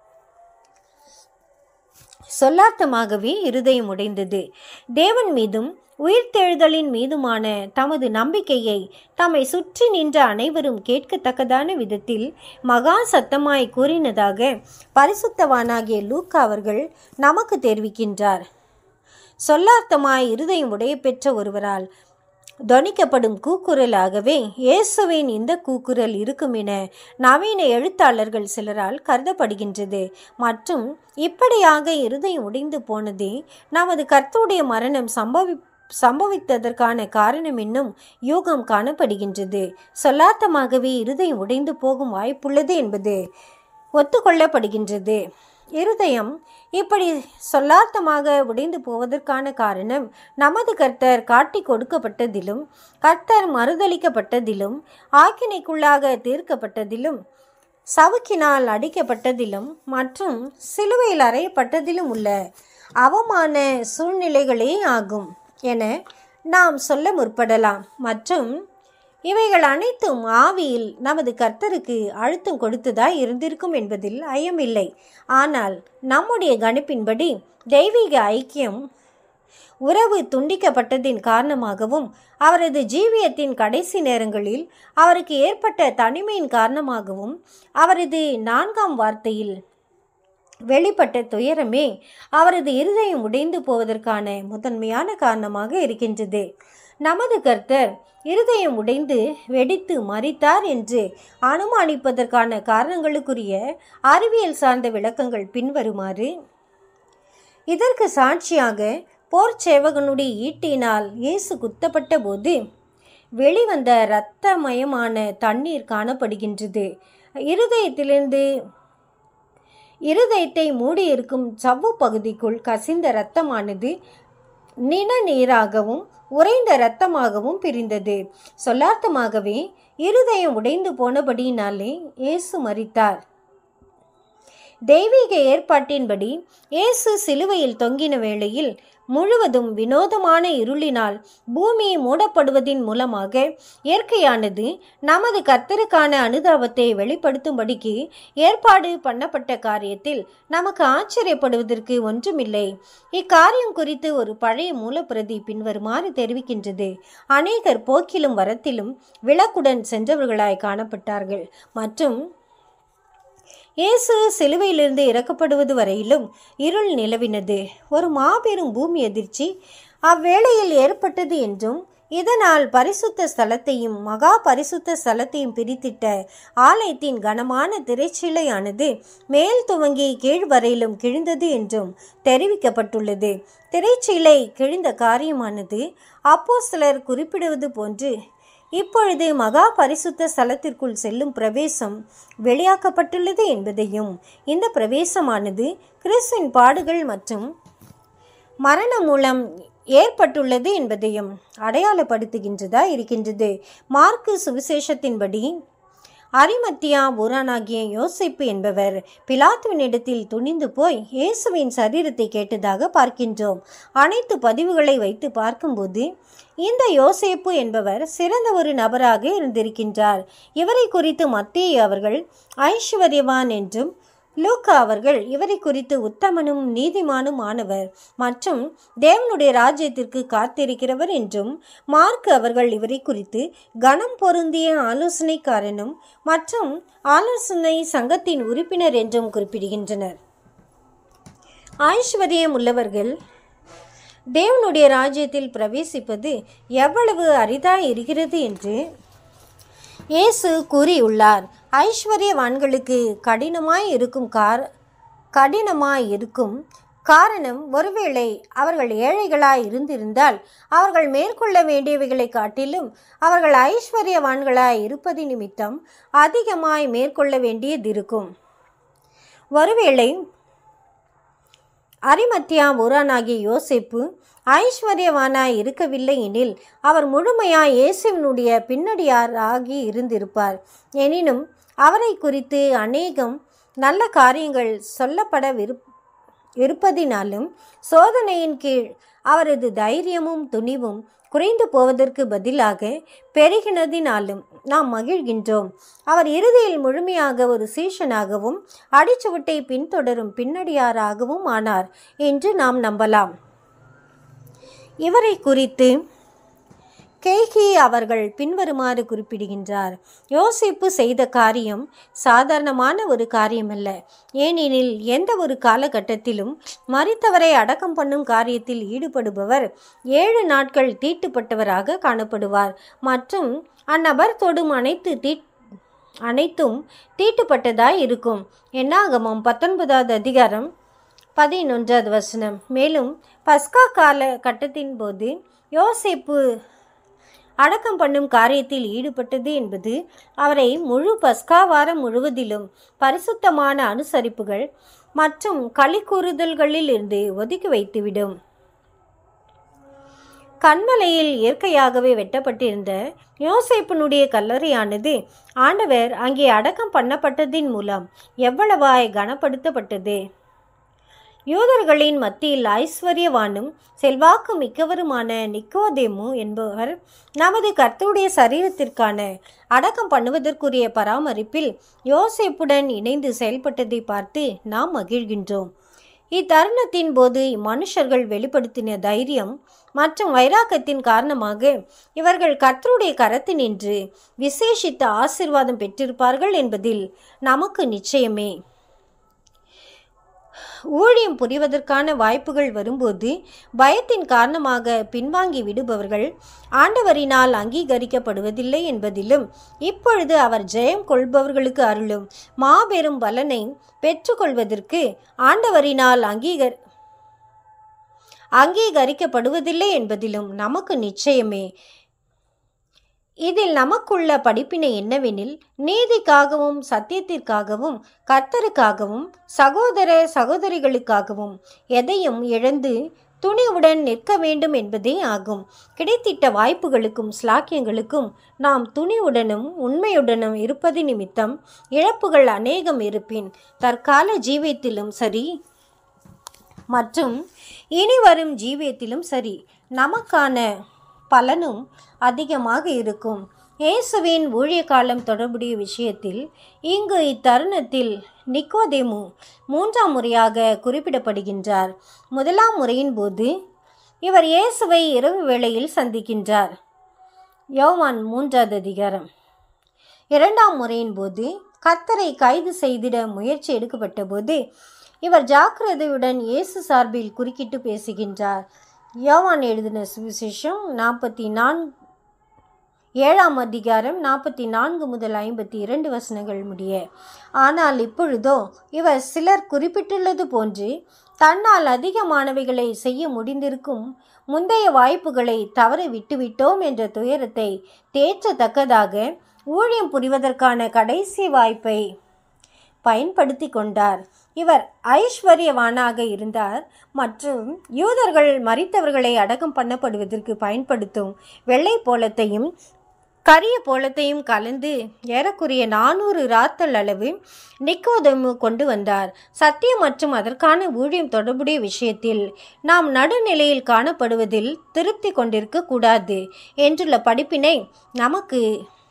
சொல்லார்த்தமாகவே இருதயம் உடைந்தது தேவன் மீதும் உயிர்த்தெழுதலின் மீதுமான தமது நம்பிக்கையை தம்மை சுற்றி நின்ற அனைவரும் கேட்கத்தக்கதான விதத்தில் மகா சத்தமாய் கூறினதாக பரிசுத்தவானாகிய லூக்கா அவர்கள் நமக்கு தெரிவிக்கின்றார் சொல்லார்த்தமாய் இருதயம் உடைய பெற்ற ஒருவரால் தொனிக்கப்படும் கூக்குரலாகவே இயேசுவின் இந்த கூக்குரல் இருக்கும் என நவீன எழுத்தாளர்கள் சிலரால் கருதப்படுகின்றது மற்றும் இப்படியாக இருதயம் உடைந்து போனதே நமது கர்த்தருடைய மரணம் சம்பவி சம்பவித்ததற்கான காரணம் என்னும் யூகம் காணப்படுகின்றது சொல்லார்த்தமாகவே இருதயம் உடைந்து போகும் வாய்ப்புள்ளது என்பது ஒத்துக்கொள்ளப்படுகின்றது இருதயம் இப்படி சொல்லார்த்தமாக உடைந்து போவதற்கான காரணம் நமது கர்த்தர் காட்டி கொடுக்கப்பட்டதிலும் கர்த்தர் மறுதளிக்கப்பட்டதிலும் ஆக்கினைக்குள்ளாக தீர்க்கப்பட்டதிலும் சவுக்கினால் அடிக்கப்பட்டதிலும் மற்றும் சிலுவையில் அறையப்பட்டதிலும் உள்ள அவமான சூழ்நிலைகளே ஆகும் என நாம் சொல்ல முற்படலாம் மற்றும் இவைகள் அனைத்தும் ஆவியில் நமது கர்த்தருக்கு அழுத்தம் கொடுத்ததாய் இருந்திருக்கும் என்பதில் ஐயமில்லை ஆனால் நம்முடைய கணிப்பின்படி தெய்வீக ஐக்கியம் உறவு துண்டிக்கப்பட்டதின் காரணமாகவும் அவரது ஜீவியத்தின் கடைசி நேரங்களில் அவருக்கு ஏற்பட்ட தனிமையின் காரணமாகவும் அவரது நான்காம் வார்த்தையில் வெளிப்பட்ட துயரமே அவரது இருதயம் உடைந்து போவதற்கான முதன்மையான காரணமாக இருக்கின்றது நமது கர்த்தர் இருதயம் உடைந்து வெடித்து மறித்தார் என்று அனுமானிப்பதற்கான காரணங்களுக்குரிய அறிவியல் சார்ந்த விளக்கங்கள் பின்வருமாறு இதற்கு சாட்சியாக போர் சேவகனுடைய ஈட்டினால் இயேசு குத்தப்பட்ட போது வெளிவந்த இரத்தமயமான தண்ணீர் காணப்படுகின்றது இருதயத்திலிருந்து இருதயத்தை மூடியிருக்கும் சவ்வு பகுதிக்குள் கசிந்த இரத்தமானது நின நீராகவும் உறைந்த இரத்தமாகவும் பிரிந்தது சொல்லார்த்தமாகவே இருதயம் உடைந்து போனபடியினாலே இயேசு மரித்தார் தெய்வீக ஏற்பாட்டின்படி இயேசு சிலுவையில் தொங்கின வேளையில் முழுவதும் வினோதமான இருளினால் பூமி மூடப்படுவதின் மூலமாக இயற்கையானது நமது கர்த்தருக்கான அனுதாபத்தை வெளிப்படுத்தும்படிக்கு ஏற்பாடு பண்ணப்பட்ட காரியத்தில் நமக்கு ஆச்சரியப்படுவதற்கு ஒன்றுமில்லை இக்காரியம் குறித்து ஒரு பழைய மூலப்பிரதி பின்வருமாறு தெரிவிக்கின்றது அநேகர் போக்கிலும் வரத்திலும் விளக்குடன் சென்றவர்களாய் காணப்பட்டார்கள் மற்றும் இயேசு சிலுவையிலிருந்து இறக்கப்படுவது வரையிலும் இருள் நிலவினது ஒரு மாபெரும் பூமி அதிர்ச்சி அவ்வேளையில் ஏற்பட்டது என்றும் இதனால் பரிசுத்த ஸ்தலத்தையும் மகா பரிசுத்த ஸ்தலத்தையும் பிரித்திட்ட ஆலயத்தின் கனமான திரைச்சிலையானது மேல் துவங்கி கீழ் வரையிலும் கிழிந்தது என்றும் தெரிவிக்கப்பட்டுள்ளது திரைச்சீலை கிழிந்த காரியமானது அப்போ சிலர் குறிப்பிடுவது போன்று இப்பொழுது மகா பரிசுத்த ஸ்தலத்திற்குள் செல்லும் பிரவேசம் வெளியாக்கப்பட்டுள்ளது என்பதையும் இந்த பிரவேசமானது கிறிஸ்துவின் பாடுகள் மற்றும் மரணம் மூலம் ஏற்பட்டுள்ளது என்பதையும் அடையாளப்படுத்துகின்றதா இருக்கின்றது மார்க்கு சுவிசேஷத்தின்படி அரிமத்தியா ஊரானாகிய யோசிப்பு என்பவர் பிலாத்துவினிடத்தில் துணிந்து போய் இயேசுவின் சரீரத்தை கேட்டதாக பார்க்கின்றோம் அனைத்து பதிவுகளை வைத்து பார்க்கும்போது இந்த யோசேப்பு என்பவர் சிறந்த ஒரு நபராக இருந்திருக்கின்றார் இவரை குறித்து மத்திய அவர்கள் ஐஸ்வர்யவான் என்றும் லூக்கா அவர்கள் இவரை குறித்து உத்தமனும் நீதிமானும் ஆனவர் மற்றும் தேவனுடைய ராஜ்யத்திற்கு காத்திருக்கிறவர் என்றும் மார்க் அவர்கள் இவரை குறித்து கனம் பொருந்திய ஆலோசனைக்காரனும் மற்றும் ஆலோசனை சங்கத்தின் உறுப்பினர் என்றும் குறிப்பிடுகின்றனர் ஐஸ்வர்யம் உள்ளவர்கள் தேவனுடைய ராஜ்யத்தில் பிரவேசிப்பது எவ்வளவு அரிதாய் இருக்கிறது என்று இயேசு கூறியுள்ளார் ஐஸ்வர்யவான்களுக்கு கடினமாய் இருக்கும் கார் கடினமாய் இருக்கும் காரணம் ஒருவேளை அவர்கள் ஏழைகளாய் இருந்திருந்தால் அவர்கள் மேற்கொள்ள வேண்டியவைகளை காட்டிலும் அவர்கள் ஐஸ்வர்யவான்களாய் இருப்பது நிமித்தம் அதிகமாய் மேற்கொள்ள வேண்டியதிருக்கும் ஒருவேளை அரிமத்தியா ஊரானாகிய யோசேப்பு ஐஸ்வர்யவானாய் இருக்கவில்லை எனில் அவர் முழுமையாய் இயேசுவினுடைய பின்னடியாராகி இருந்திருப்பார் எனினும் அவரை குறித்து அநேகம் நல்ல காரியங்கள் சொல்லப்பட விருப் இருப்பதினாலும் சோதனையின் கீழ் அவரது தைரியமும் துணிவும் குறைந்து போவதற்கு பதிலாக பெருகினதினாலும் நாம் மகிழ்கின்றோம் அவர் இறுதியில் முழுமையாக ஒரு சீஷனாகவும் அடிச்சுவட்டை பின்தொடரும் பின்னடியாராகவும் ஆனார் என்று நாம் நம்பலாம் இவரை குறித்து கேகி அவர்கள் பின்வருமாறு குறிப்பிடுகின்றார் யோசிப்பு செய்த காரியம் சாதாரணமான ஒரு காரியமல்ல ஏனெனில் எந்த ஒரு காலகட்டத்திலும் மறித்தவரை அடக்கம் பண்ணும் காரியத்தில் ஈடுபடுபவர் ஏழு நாட்கள் தீட்டுப்பட்டவராக காணப்படுவார் மற்றும் அந்நபர் தொடும் அனைத்து தீ அனைத்தும் தீட்டுப்பட்டதாய் இருக்கும் என்னாகமம் பத்தொன்பதாவது அதிகாரம் பதினொன்றாவது வசனம் மேலும் பஸ்கா கால கட்டத்தின் போது யோசேப்பு அடக்கம் பண்ணும் காரியத்தில் ஈடுபட்டது என்பது அவரை முழு பஸ்கா வாரம் முழுவதிலும் பரிசுத்தமான அனுசரிப்புகள் மற்றும் களி கூறுதல்களில் இருந்து ஒதுக்கி வைத்துவிடும் கண்மலையில் இயற்கையாகவே வெட்டப்பட்டிருந்த யோசேப்பனுடைய கல்லறையானது ஆண்டவர் அங்கே அடக்கம் பண்ணப்பட்டதின் மூலம் எவ்வளவாய் கனப்படுத்தப்பட்டது யூதர்களின் மத்தியில் ஐஸ்வர்யவானும் செல்வாக்கு மிக்கவருமான நிக்கோதேமு என்பவர் நமது கர்த்தருடைய சரீரத்திற்கான அடக்கம் பண்ணுவதற்குரிய பராமரிப்பில் யோசேப்புடன் இணைந்து செயல்பட்டதை பார்த்து நாம் மகிழ்கின்றோம் இத்தருணத்தின் போது மனுஷர்கள் வெளிப்படுத்தின தைரியம் மற்றும் வைராக்கத்தின் காரணமாக இவர்கள் கர்த்தருடைய கரத்தினின்று விசேஷித்த ஆசிர்வாதம் பெற்றிருப்பார்கள் என்பதில் நமக்கு நிச்சயமே ஊழியம் புரிவதற்கான வாய்ப்புகள் வரும்போது பயத்தின் காரணமாக பின்வாங்கி விடுபவர்கள் ஆண்டவரினால் அங்கீகரிக்கப்படுவதில்லை என்பதிலும் இப்பொழுது அவர் ஜெயம் கொள்பவர்களுக்கு அருளும் மாபெரும் பலனை பெற்றுக்கொள்வதற்கு ஆண்டவரினால் அங்கீகர் அங்கீகரிக்கப்படுவதில்லை என்பதிலும் நமக்கு நிச்சயமே இதில் நமக்குள்ள படிப்பினை என்னவெனில் நீதிக்காகவும் சத்தியத்திற்காகவும் கர்த்தருக்காகவும் சகோதர சகோதரிகளுக்காகவும் எதையும் இழந்து துணிவுடன் நிற்க வேண்டும் என்பதே ஆகும் கிடைத்திட்ட வாய்ப்புகளுக்கும் ஸ்லாக்கியங்களுக்கும் நாம் துணிவுடனும் உண்மையுடனும் இருப்பது நிமித்தம் இழப்புகள் அநேகம் இருப்பின் தற்கால ஜீவியத்திலும் சரி மற்றும் இனி வரும் ஜீவியத்திலும் சரி நமக்கான பலனும் அதிகமாக இருக்கும் இயேசுவின் ஊழிய காலம் தொடர்புடைய விஷயத்தில் இங்கு இத்தருணத்தில் நிக்கோதேமு மூன்றாம் முறையாக குறிப்பிடப்படுகின்றார் முதலாம் முறையின் போது இவர் இயேசுவை இரவு வேளையில் சந்திக்கின்றார் யோவான் மூன்றாவது அதிகாரம் இரண்டாம் முறையின் போது கர்த்தரை கைது செய்திட முயற்சி எடுக்கப்பட்ட போது இவர் ஜாக்கிரதையுடன் இயேசு சார்பில் குறுக்கிட்டு பேசுகின்றார் யோவான் எழுதின சுவிசேஷம் நாற்பத்தி நான்கு ஏழாம் அதிகாரம் நாற்பத்தி நான்கு முதல் ஐம்பத்தி இரண்டு வசனங்கள் முடிய ஆனால் இப்பொழுதோ இவர் சிலர் குறிப்பிட்டுள்ளது போன்று தன்னால் அதிகமானவைகளை செய்ய முடிந்திருக்கும் முந்தைய வாய்ப்புகளை தவற விட்டுவிட்டோம் என்ற துயரத்தை தேற்றத்தக்கதாக ஊழியம் புரிவதற்கான கடைசி வாய்ப்பை பயன்படுத்தி கொண்டார் இவர் ஐஸ்வர்யவானாக இருந்தார் மற்றும் யூதர்கள் மறித்தவர்களை அடக்கம் பண்ணப்படுவதற்கு பயன்படுத்தும் வெள்ளை போலத்தையும் கரிய போலத்தையும் கலந்து ஏறக்குறைய நானூறு ராத்தல் அளவு நிக்கோதமு கொண்டு வந்தார் சத்தியம் மற்றும் அதற்கான ஊழியம் தொடர்புடைய விஷயத்தில் நாம் நடுநிலையில் காணப்படுவதில் திருப்தி கொண்டிருக்க கூடாது என்றுள்ள படிப்பினை நமக்கு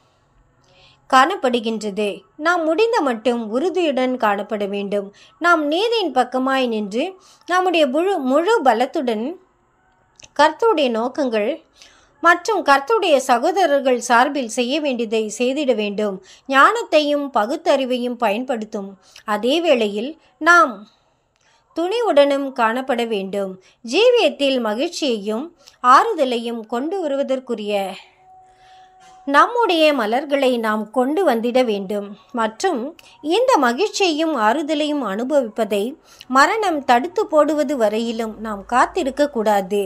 காணப்படுகின்றது நாம் முடிந்த மட்டும் உறுதியுடன் காணப்பட வேண்டும் நாம் நீதியின் பக்கமாய் நின்று நம்முடைய முழு முழு பலத்துடன் கர்த்தருடைய நோக்கங்கள் மற்றும் கர்த்தருடைய சகோதரர்கள் சார்பில் செய்ய வேண்டியதை செய்திட வேண்டும் ஞானத்தையும் பகுத்தறிவையும் பயன்படுத்தும் அதே வேளையில் நாம் துணிவுடனும் காணப்பட வேண்டும் ஜீவியத்தில் மகிழ்ச்சியையும் ஆறுதலையும் கொண்டு வருவதற்குரிய நம்முடைய மலர்களை நாம் கொண்டு வந்திட வேண்டும் மற்றும் இந்த மகிழ்ச்சியையும் ஆறுதலையும் அனுபவிப்பதை மரணம் தடுத்து போடுவது வரையிலும் நாம் காத்திருக்க கூடாது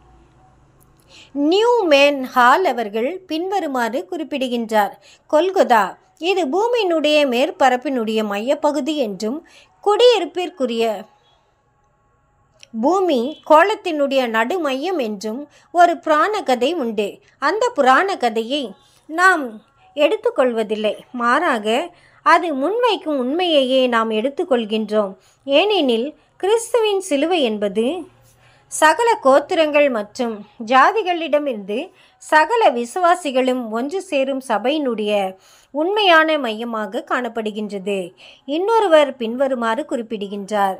நியூ மேன் ஹால் அவர்கள் பின்வருமாறு குறிப்பிடுகின்றார் கொல்கொதா இது பூமியினுடைய மேற்பரப்பினுடைய மையப்பகுதி என்றும் குடியிருப்பிற்குரிய பூமி கோலத்தினுடைய நடுமையம் என்றும் ஒரு புராண கதை உண்டு அந்த புராண கதையை நாம் எடுத்துக்கொள்வதில்லை மாறாக அது முன்வைக்கும் உண்மையையே நாம் எடுத்துக்கொள்கின்றோம் ஏனெனில் கிறிஸ்துவின் சிலுவை என்பது சகல கோத்திரங்கள் மற்றும் ஜாதிகளிடமிருந்து சகல விசுவாசிகளும் ஒன்று சேரும் சபையினுடைய உண்மையான மையமாக காணப்படுகின்றது இன்னொருவர் பின்வருமாறு குறிப்பிடுகின்றார்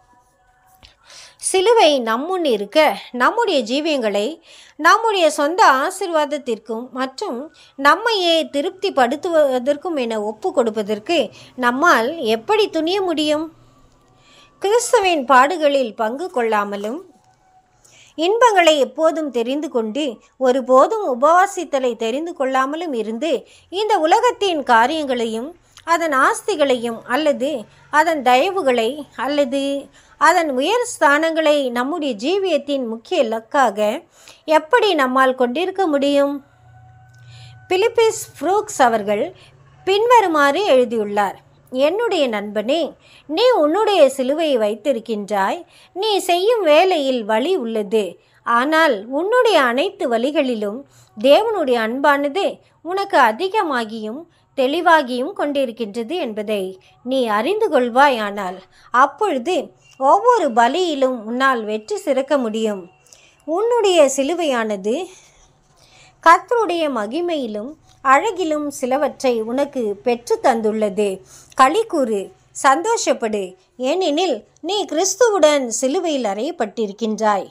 சிலுவை நம்முன் இருக்க நம்முடைய ஜீவியங்களை நம்முடைய சொந்த ஆசிர்வாதத்திற்கும் மற்றும் நம்மையே திருப்திப்படுத்துவதற்கும் என ஒப்பு கொடுப்பதற்கு நம்மால் எப்படி துணிய முடியும் கிறிஸ்துவின் பாடுகளில் பங்கு கொள்ளாமலும் இன்பங்களை எப்போதும் தெரிந்து கொண்டு ஒருபோதும் உபவாசித்தலை தெரிந்து கொள்ளாமலும் இருந்து இந்த உலகத்தின் காரியங்களையும் அதன் ஆஸ்திகளையும் அல்லது அதன் தயவுகளை அல்லது அதன் உயர் ஸ்தானங்களை நம்முடைய ஜீவியத்தின் முக்கிய இலக்காக எப்படி நம்மால் கொண்டிருக்க முடியும் பிலிப்பிஸ் ஃப்ரூக்ஸ் அவர்கள் பின்வருமாறு எழுதியுள்ளார் என்னுடைய நண்பனே நீ உன்னுடைய சிலுவையை வைத்திருக்கின்றாய் நீ செய்யும் வேலையில் வழி உள்ளது ஆனால் உன்னுடைய அனைத்து வழிகளிலும் தேவனுடைய அன்பானது உனக்கு அதிகமாகியும் தெளிவாகியும் கொண்டிருக்கின்றது என்பதை நீ அறிந்து கொள்வாயானால் அப்பொழுது ஒவ்வொரு பலியிலும் உன்னால் வெற்றி சிறக்க முடியும் உன்னுடைய சிலுவையானது கர்த்தருடைய மகிமையிலும் அழகிலும் சிலவற்றை உனக்கு பெற்று தந்துள்ளது களிக்கூறு சந்தோஷப்படு ஏனெனில் நீ கிறிஸ்துவுடன் சிலுவையில் அறையப்பட்டிருக்கின்றாய்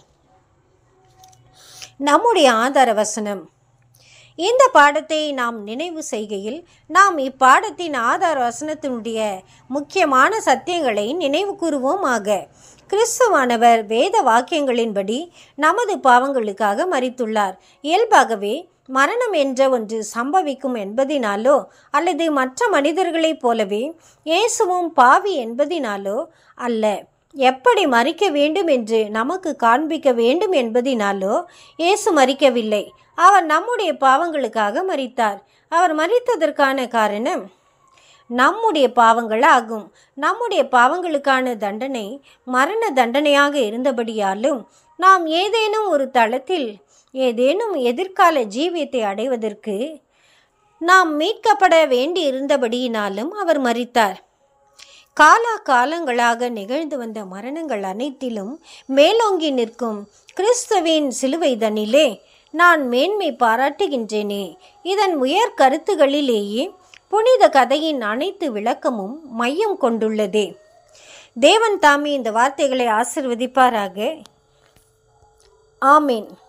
நம்முடைய ஆதார வசனம் இந்த பாடத்தை நாம் நினைவு செய்கையில் நாம் இப்பாடத்தின் ஆதார வசனத்தினுடைய முக்கியமான சத்தியங்களை நினைவு கூறுவோமாக கிறிஸ்துவானவர் வேத வாக்கியங்களின்படி நமது பாவங்களுக்காக மறித்துள்ளார் இயல்பாகவே மரணம் என்ற ஒன்று சம்பவிக்கும் என்பதினாலோ அல்லது மற்ற மனிதர்களைப் போலவே இயேசுவும் பாவி என்பதினாலோ அல்ல எப்படி மறிக்க வேண்டும் என்று நமக்கு காண்பிக்க வேண்டும் என்பதினாலோ இயேசு மறிக்கவில்லை அவர் நம்முடைய பாவங்களுக்காக மறித்தார் அவர் மறித்ததற்கான காரணம் நம்முடைய பாவங்கள் ஆகும் நம்முடைய பாவங்களுக்கான தண்டனை மரண தண்டனையாக இருந்தபடியாலும் நாம் ஏதேனும் ஒரு தளத்தில் ஏதேனும் எதிர்கால ஜீவியத்தை அடைவதற்கு நாம் மீட்கப்பட வேண்டி இருந்தபடியினாலும் அவர் மறித்தார் காலா காலங்களாக நிகழ்ந்து வந்த மரணங்கள் அனைத்திலும் மேலோங்கி நிற்கும் கிறிஸ்துவின் சிலுவைதனிலே நான் மேன்மை பாராட்டுகின்றேனே இதன் உயர் கருத்துகளிலேயே புனித கதையின் அனைத்து விளக்கமும் மையம் கொண்டுள்ளதே தேவன் தாமே இந்த வார்த்தைகளை ஆசிர்வதிப்பாராக ஆமீன்